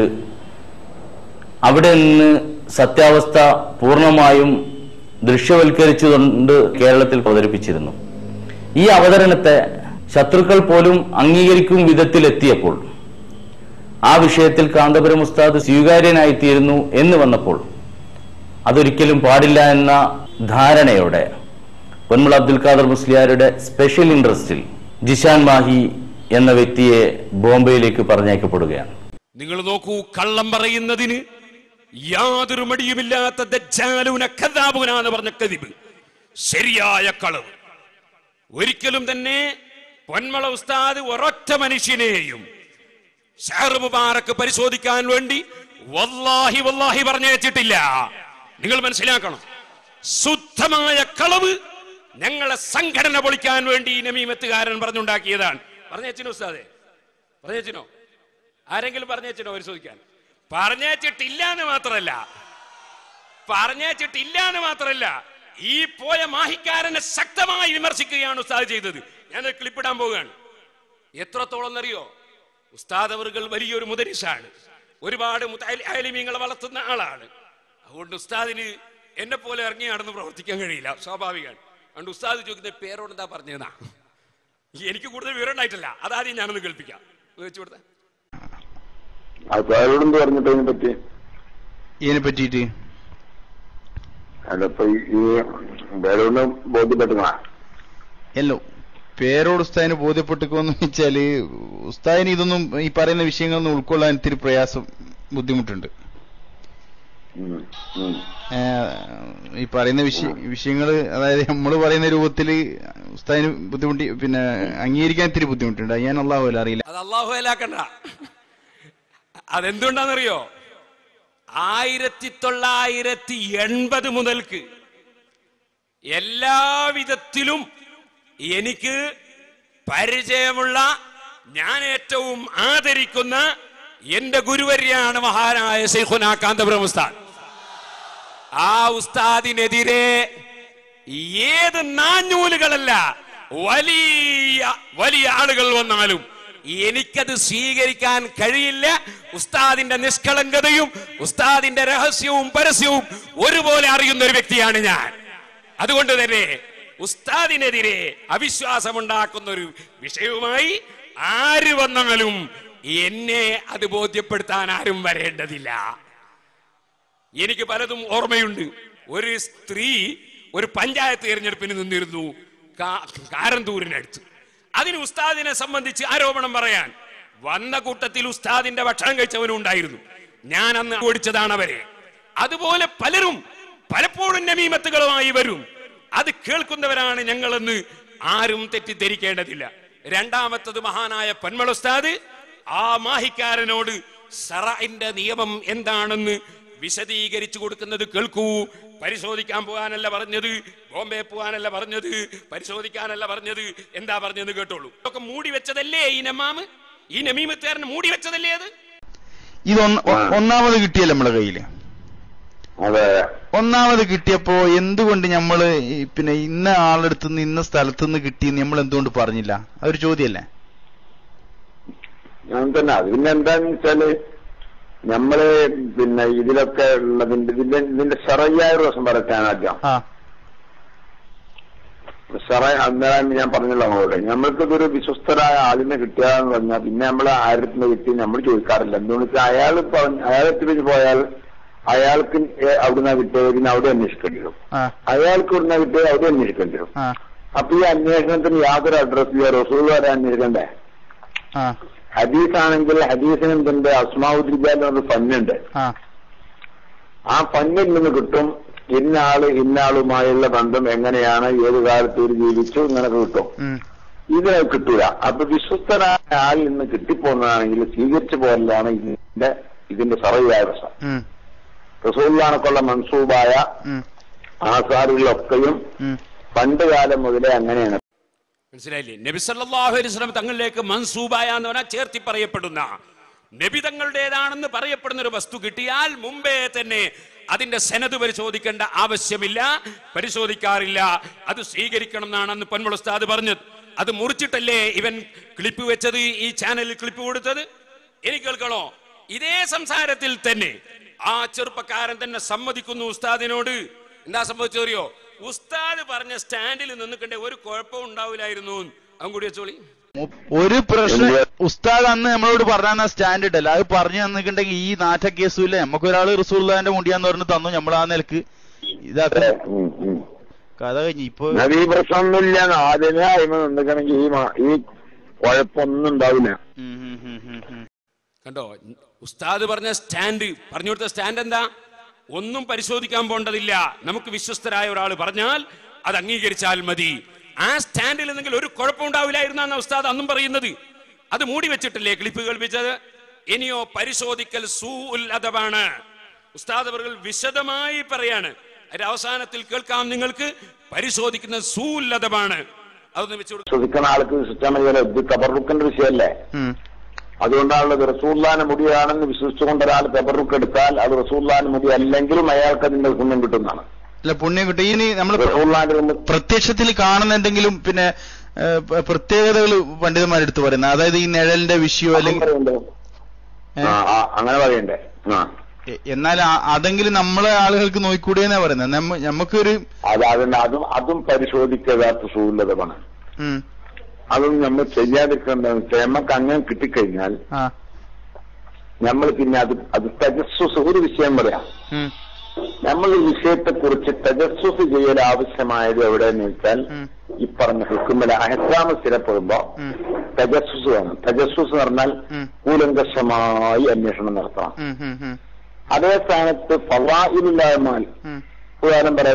അവിടെ നിന്ന് സത്യാവസ്ഥ പൂർണ്ണമായും ദൃശ്യവൽക്കരിച്ചുകൊണ്ട് കേരളത്തിൽ അവതരിപ്പിച്ചിരുന്നു ഈ അവതരണത്തെ ശത്രുക്കൾ പോലും അംഗീകരിക്കും വിധത്തിലെത്തിയപ്പോൾ ആ വിഷയത്തിൽ കാന്തപുരം ഉസ്താദ് സ്വീകാര്യനായിത്തീരുന്നു എന്ന് വന്നപ്പോൾ അതൊരിക്കലും പാടില്ല എന്ന ധാരണയോടെ പൊന്മുള അബ്ദുൽ ഖാദർ മുസ്ലിയാരുടെ സ്പെഷ്യൽ ഇൻട്രസ്റ്റിൽ ജിഷാൻ മാഹി എന്ന വ്യക്തിയെ ബോംബെയിലേക്ക് പറഞ്ഞയക്കപ്പെടുകയാണ് നിങ്ങൾ നോക്കൂ കള്ളം പറയുന്നതിന് യാതൊരു മടിയുമില്ലാത്ത ദജ്ജാലൂന കഥാബുന എന്ന് പറഞ്ഞ കതിബ് ശരിയായ കളവ് ഒരിക്കലും തന്നെ പൊന്മള ഉസ്താദ് ഒരൊറ്റ മനുഷ്യനെയും ഷാർ മുബാറക്ക് പരിശോധിക്കാൻ വേണ്ടി വല്ലാഹി വല്ലാഹി പറഞ്ഞയച്ചിട്ടില്ല നിങ്ങൾ മനസ്സിലാക്കണം ശുദ്ധമായ കളവ് ഞങ്ങളെ സംഘടന പൊളിക്കാൻ വേണ്ടി ഈ നമീമത്തുകാരൻ പറഞ്ഞുണ്ടാക്കിയതാണ് പറഞ്ഞേച്ചിനോ ഉസ്താദെ പറഞ്ഞേച്ചിനോ ആരെങ്കിലും പറഞ്ഞേച്ചിനോ പരിശോധിക്കാൻ പറഞ്ഞേച്ചിട്ടില്ല എന്ന് മാത്രമല്ല പറഞ്ഞേച്ചിട്ടില്ല എന്ന് മാത്രമല്ല ഈ പോയ മാഹിക്കാരനെ ശക്തമായി വിമർശിക്കുകയാണ് ഉസ്താദ് ചെയ്തത് ഞാൻ ക്ലിപ്പിടാൻ പോവുകയാണ് എത്രത്തോളം എന്നറിയോ ഉസ്താദ് അവർകൾ വലിയൊരു മുദരിസാണ് ഒരുപാട് മുത്താലിമീങ്ങളെ വളർത്തുന്ന ആളാണ് അതുകൊണ്ട് ഉസ്താദിന് എന്നെ പോലെ ഇറങ്ങി നടന്ന് പ്രവർത്തിക്കാൻ കഴിയില്ല സ്വാഭാവികമാണ് അതുകൊണ്ട് ഉസ്താദ് ചോദിക്കുന്ന പേരോട് എന്താ പറഞ്ഞതാ എനിക്ക് കൂടുതൽ വിവരം ഉണ്ടായിട്ടില്ല അതാദ്യം ഞാനൊന്ന് കേൾപ്പിക്കാം വെച്ചു കൊടുത്ത ആ സാരോടെന്ത് പറഞ്ഞിട്ട് അതിനെ പറ്റി ഇതിനെ പറ്റിയിട്ട് അല്ല ഇപ്പൊ ഈ വേറൊന്ന് ബോധ്യപ്പെട്ടുങ്ങളാ എല്ലോ പേരോട് ഉസ്താദിന് ബോധ്യപ്പെട്ടിക്കോന്ന് വെച്ചാല് ഉസ്താദിന് ഇതൊന്നും ഈ പറയുന്ന വിഷയങ്ങളൊന്നും ഉൾക്കൊള്ളാൻ ഇത്തിരി പ്രയാസം ബുദ്ധിമുട്ടുണ്ട് ഉം, ഉം. ഏഹ് ഈ പറയുന്ന വിഷയ വിഷയങ്ങൾ അതായത് നമ്മൾ പറയുന്ന രൂപത്തിൽ ഉസ്താദിന് ബുദ്ധിമുട്ടി പിന്നെ അംഗീകരിക്കാൻ ഇത്തിരി ബുദ്ധിമുട്ടുണ്ട് അത് ഞാൻ അള്ളാഹു അല്ല അറിയില്ല അത് അള്ളാഹു അലാക്കണ്ട അതെന്തുകൊണ്ടാണെന്നറിയോ ആയിരത്തി തൊള്ളായിരത്തി എൺപത് മുതൽക്ക് എല്ലാവിധത്തിലും എനിക്ക് പരിചയമുള്ള ഞാൻ ഏറ്റവും ആദരിക്കുന്ന എന്റെ ഗുരുവര്യാണ് മഹാനായ ശൈഖുന കാന്തബ്രഹ്മസ്ഥാൻ ആ ഉസ്താദിനെതിരെ ഏത് നാഞ്ഞൂലുകളല്ല വലിയ വലിയ ആളുകൾ വന്നാലും എനിക്കത് സ്വീകരിക്കാൻ കഴിയില്ല ഉസ്താദിന്റെ നിഷ്കളങ്കതയും ഉസ്താദിന്റെ രഹസ്യവും പരസ്യവും ഒരുപോലെ അറിയുന്ന ഒരു വ്യക്തിയാണ് ഞാൻ അതുകൊണ്ട് തന്നെ ഉസ്താദിനെതിരെ അവിശ്വാസമുണ്ടാക്കുന്ന ഒരു വിഷയവുമായി ആര് വന്നാലും എന്നെ അത് ബോധ്യപ്പെടുത്താൻ ആരും വരേണ്ടതില്ല എനിക്ക് പലതും ഓർമ്മയുണ്ട് ഒരു സ്ത്രീ ഒരു പഞ്ചായത്ത് തിരഞ്ഞെടുപ്പിന് നിന്നിരുന്നു കാ- കാരന്തൂരിനടുത്ത് അതിന് ഉസ്താദിനെ സംബന്ധിച്ച് ആരോപണം പറയാൻ വന്ന കൂട്ടത്തിൽ ഉസ്താദിന്റെ ഭക്ഷണം കഴിച്ചവനും ഉണ്ടായിരുന്നു ഞാൻ അന്ന് ഓടിച്ചതാണ് അവരെ അതുപോലെ പലരും പലപ്പോഴും നമീമത്തുകളുമായി വരും അത് കേൾക്കുന്നവരാണ് ഞങ്ങളെന്ന് ആരും തെറ്റിദ്ധരിക്കേണ്ടതില്ല രണ്ടാമത്തത് മഹാനായ പന്മൾ ഉസ്താദ് ആ മാഹിക്കാരനോട് സറഇന്റെ നിയമം എന്താണെന്ന് വിശദീകരിച്ചു കൊടുക്കുന്നത് കേൾക്കൂ പരിശോധിക്കാൻ പോകാനല്ല പറഞ്ഞത് ബോംബെ പോകാനല്ല പറഞ്ഞത് പരിശോധിക്കാനല്ല പറഞ്ഞത് എന്താ പറഞ്ഞത് കേട്ടോളൂ ഇതൊക്കെ മൂടി വെച്ചതല്ലേ ഈ നമാമ് ഈ നമീമത്തുകാരൻ മൂടി വെച്ചതല്ലേ അത് ഇത് ഒന്ന്- ഒ- ഒന്നാമത് കിട്ടിയല്ലോ നമ്മളെ കയ്യില് അതെ ഒന്നാമത് കിട്ടിയപ്പോ എന്തുകൊണ്ട് നമ്മള് ഈ പിന്നെ ഇന്ന ആളെടുത്ത് നിന്ന് ഇന്ന സ്ഥലത്ത് നിന്ന് കിട്ടിയെന്ന് നമ്മൾ എന്തുകൊണ്ട് പറഞ്ഞില്ല അതൊരു ചോദ്യമല്ലേ ഞാൻ തന്നെ അത് പിന്നെ എന്താന്ന് വെച്ചാല് നമ്മള് പിന്നെ ഇതിലൊക്കെ ഉള്ളതിന്റെ ഇതിന്റെ ഇതിന്റെ ഷറയ്യായ ഒരു ദിവസം പറയട്ടെ ആദ്യം ആ ഷറ അന്നേരം ഞാൻ പറഞ്ഞല്ലോ നമ്മളോട് നമ്മൾക്കിതൊരു വിശ്വസ്തരായ ആളിനെ കിട്ടിയാന്ന് പറഞ്ഞാൽ പിന്നെ നമ്മൾ ആയിരത്തിന് കിട്ടി നമ്മൾ ചോദിക്കാറില്ല എന്തുകൊണ്ട് വെച്ചാൽ അയാൾ പറഞ്ഞ അയാളെത്തിച്ച് പോയാൽ അയാൾക്ക് ഏ- അവിടുന്ന് കിട്ടിയത് പിന്നെ അവിടെ അന്വേഷിക്കേണ്ടി വരും ആ അയാൾക്ക് ഇവിടുന്ന് കിട്ടിയത് അവിടെ അന്വേഷിക്കേണ്ടി വരും ആ അപ്പൊ ഈ അന്വേഷണത്തിന് യാതൊരു അഡ്രസ്സില്ല റസൂൾ വരെ അന്വേഷിക്കണ്ടേ ആ ഹദീസ് ആണെങ്കിൽ ഹദീസിന് എന്തുണ്ട് അസ്മാവുദ്ദീൻ ഫന്നുണ്ട് ആ ആ ഫന്നിൽ നിന്ന് കിട്ടും ഇന്ന ആള് ഇന്ന ആളുമായുള്ള ബന്ധം എങ്ങനെയാണ് ഏത് കാലത്ത് ഇവർ ജീവിച്ചു ഇങ്ങനൊക്കെ കിട്ടും ഉം ഇതിനെ കിട്ടൂല അപ്പൊ വിശ്വസ്തനായ ആളിൽ നിന്ന് കിട്ടിപ്പോകുന്നതാണെങ്കിൽ സ്വീകരിച്ചു പോകലാണ് ഇതിന്റെ ഇതിന്റെ സർവ്വ പ്രശ്നം ഉം റസൂലിനാണൊക്കെയുള്ള മൻസൂബായ ഉം ആസാറുകളിലൊക്കെയും ഉം പണ്ട് കാലം മുതലേ അങ്ങനെയാണ് മനസ്സിലായില്ലേ നബി സല്ലല്ലാഹു അലൈഹി വസല്ലം തങ്ങളിലേക്ക് മൻസൂബായ എന്ന് പറഞ്ഞാൽ ചേർത്തി പറയപ്പെടുന്ന നബി തങ്ങളുടേതാണെന്ന് പറയപ്പെടുന്ന ഒരു വസ്തു കിട്ടിയാൽ മുമ്പേ തന്നെ അതിന്റെ സെനത് പരിശോധിക്കേണ്ട ആവശ്യമില്ല പരിശോധിക്കാറില്ല അത് സ്വീകരിക്കണം എന്നാണ് അന്ന് പൊന്മുള ഉസ്താദ് പറഞ്ഞത് അത് മുറിച്ചിട്ടല്ലേ ഇവൻ ക്ലിപ്പ് വെച്ചത് ഈ ചാനലിൽ ക്ലിപ്പ് കൊടുത്തത് എനിക്ക് കേൾക്കണോ ഇതേ സംസാരത്തിൽ തന്നെ ആ ചെറുപ്പക്കാരൻ തന്നെ സമ്മതിക്കുന്നു ഉസ്താദിനോട് എന്താ സംഭവിച്ചറിയോ ഉസ്താദ് പറഞ്ഞ സ്റ്റാൻഡിൽ നിന്നിക്കണ്ടേ ഒരു കുഴപ്പവും ഉണ്ടാവില്ലായിരുന്നു അവൻ കൂടി വെച്ചോളി ഒരു പ്രശ്നം ഉസ്താദ് അന്ന് നമ്മളോട് പറഞ്ഞ സ്റ്റാൻഡ് ഇട്ടല്ല അത് പറഞ്ഞു തന്നിട്ടുണ്ടെങ്കിൽ ഈ നാറ്റ കേസുമില്ല നമുക്കൊരാള് റസൂർദാന്റെ മുടിയാന്ന് പറഞ്ഞ് തന്നു നമ്മൾ ആ നിലക്ക് ഇതാക്ക ഉം, ഉം. കഥ കഴിഞ്ഞു ഇപ്പൊ നബീ പ്രശ്നമൊന്നുമില്ല ആദ്യമേ അയിമ നിന്നിക്കണമെങ്കിൽ ഈ മാ- ഈ കുഴപ്പമൊന്നും ഉണ്ടാവില്ല ഉം, ഉം, ഉം, ഉം, ഉം. കണ്ടോ ഉസ്താദ് പറഞ്ഞ സ്റ്റാൻഡ് പറഞ്ഞു കൊടുത്ത സ്റ്റാൻഡ് എന്താ ഒന്നും പരിശോധിക്കാൻ പോണ്ടതില്ല നമുക്ക് വിശ്വസ്തരായ ഒരാൾ പറഞ്ഞാൽ അത് അംഗീകരിച്ചാൽ മതി ആ സ്റ്റാൻഡിൽ എന്തെങ്കിലും ഒരു കുഴപ്പമുണ്ടാവില്ലായിരുന്ന എന്നാ ഉസ്താദ് അന്നും പറയുന്നത് അത് മൂടി വെച്ചിട്ടില്ലേ ക്ലിപ്പ് കേൾപ്പിച്ചത് ഇനിയോ പരിശോധിക്കൽ സൂ ഉൽ അദബാണ് ഉസ്താദ് അവർ വിശദമായി പറയാണ് അതിന്റെ അവസാനത്തിൽ കേൾക്കാം നിങ്ങൾക്ക് പരിശോധിക്കുന്ന സൂ ഉൽ അദബാണ് അതൊന്ന് വെച്ചു കൊടുക്ക. ശ്രദ്ധിക്കുന്ന ആൾക്ക് സിസ്റ്റം ഇത് കബറുക്കിന്റെ വിഷയമല്ലേ ഉം. അതുകൊണ്ടാണുള്ളത് റസൂല്ലാന്റെ മുടിയാണെന്ന് വിശ്വസിച്ചുകൊണ്ട് ഒരാൾ കബറുക്ക് എടുത്താൽ അത് റസൂല്ലാന്റെ മുടി അല്ലെങ്കിലും അയാൾക്ക് അതിന്റെ പുണ്യം കിട്ടുന്നതാണ് അല്ല പുണ്യം കിട്ടും ഇനി നമ്മൾ റസൂല്ലാന്റെ മുമ്പ് പ്രത്യക്ഷത്തിൽ കാണുന്നുണ്ടെങ്കിലും പിന്നെ പ്രത്യേകതകൾ പണ്ഡിതന്മാരെടുത്ത് പറയുന്നത് അതായത് ഈ നിഴലിന്റെ വിഷയോ അല്ലെങ്കിൽ പറയുന്നുണ്ടോ? ആ, ആ, അങ്ങനെ പറയണ്ടേ ആ എ- എന്നാൽ ആ- അതെങ്കിലും നമ്മളെ ആളുകൾക്ക് നോക്കിക്കൂടെന്നാ പറയുന്നത് നമ്മ- നമുക്കൊരു അത് അതിന് അതും അതും പരിശോധിക്കാത്ത സൂലതമാണ് ഉം, അതും നമ്മൾ ചെയ്യാതിരിക്കേണ്ട നമുക്ക് അങ്ങനെ കിട്ടിക്കഴിഞ്ഞാൽ ആ നമ്മൾ പിന്നെ അത് അത് തജസ്സുസ് ഒരു വിഷയം പറയാം ഉം, നമ്മൾ ഈ വിഷയത്തെക്കുറിച്ച് തജസ്സുസ് ചെയ്യൽ ആവശ്യമായത് എവിടെയെന്ന് വെച്ചാൽ ഉം. ഈ പറഞ്ഞ ഹുക്കുമല അഹക്കാമ സ്ഥിരപ്പെടുമ്പോ ഉം. തജസ്സുസ് വേണം തജസ്സുസ് എന്ന് പറഞ്ഞാൽ ഉം. കൂലങ്കഷമായി അന്വേഷണം നടത്തണം ഉം, ഉം, ഉം, അതേ സ്ഥാനത്ത് ഫവായിലില്ലായ്മാൽ ഉം. ഉദാഹരണം പറയാം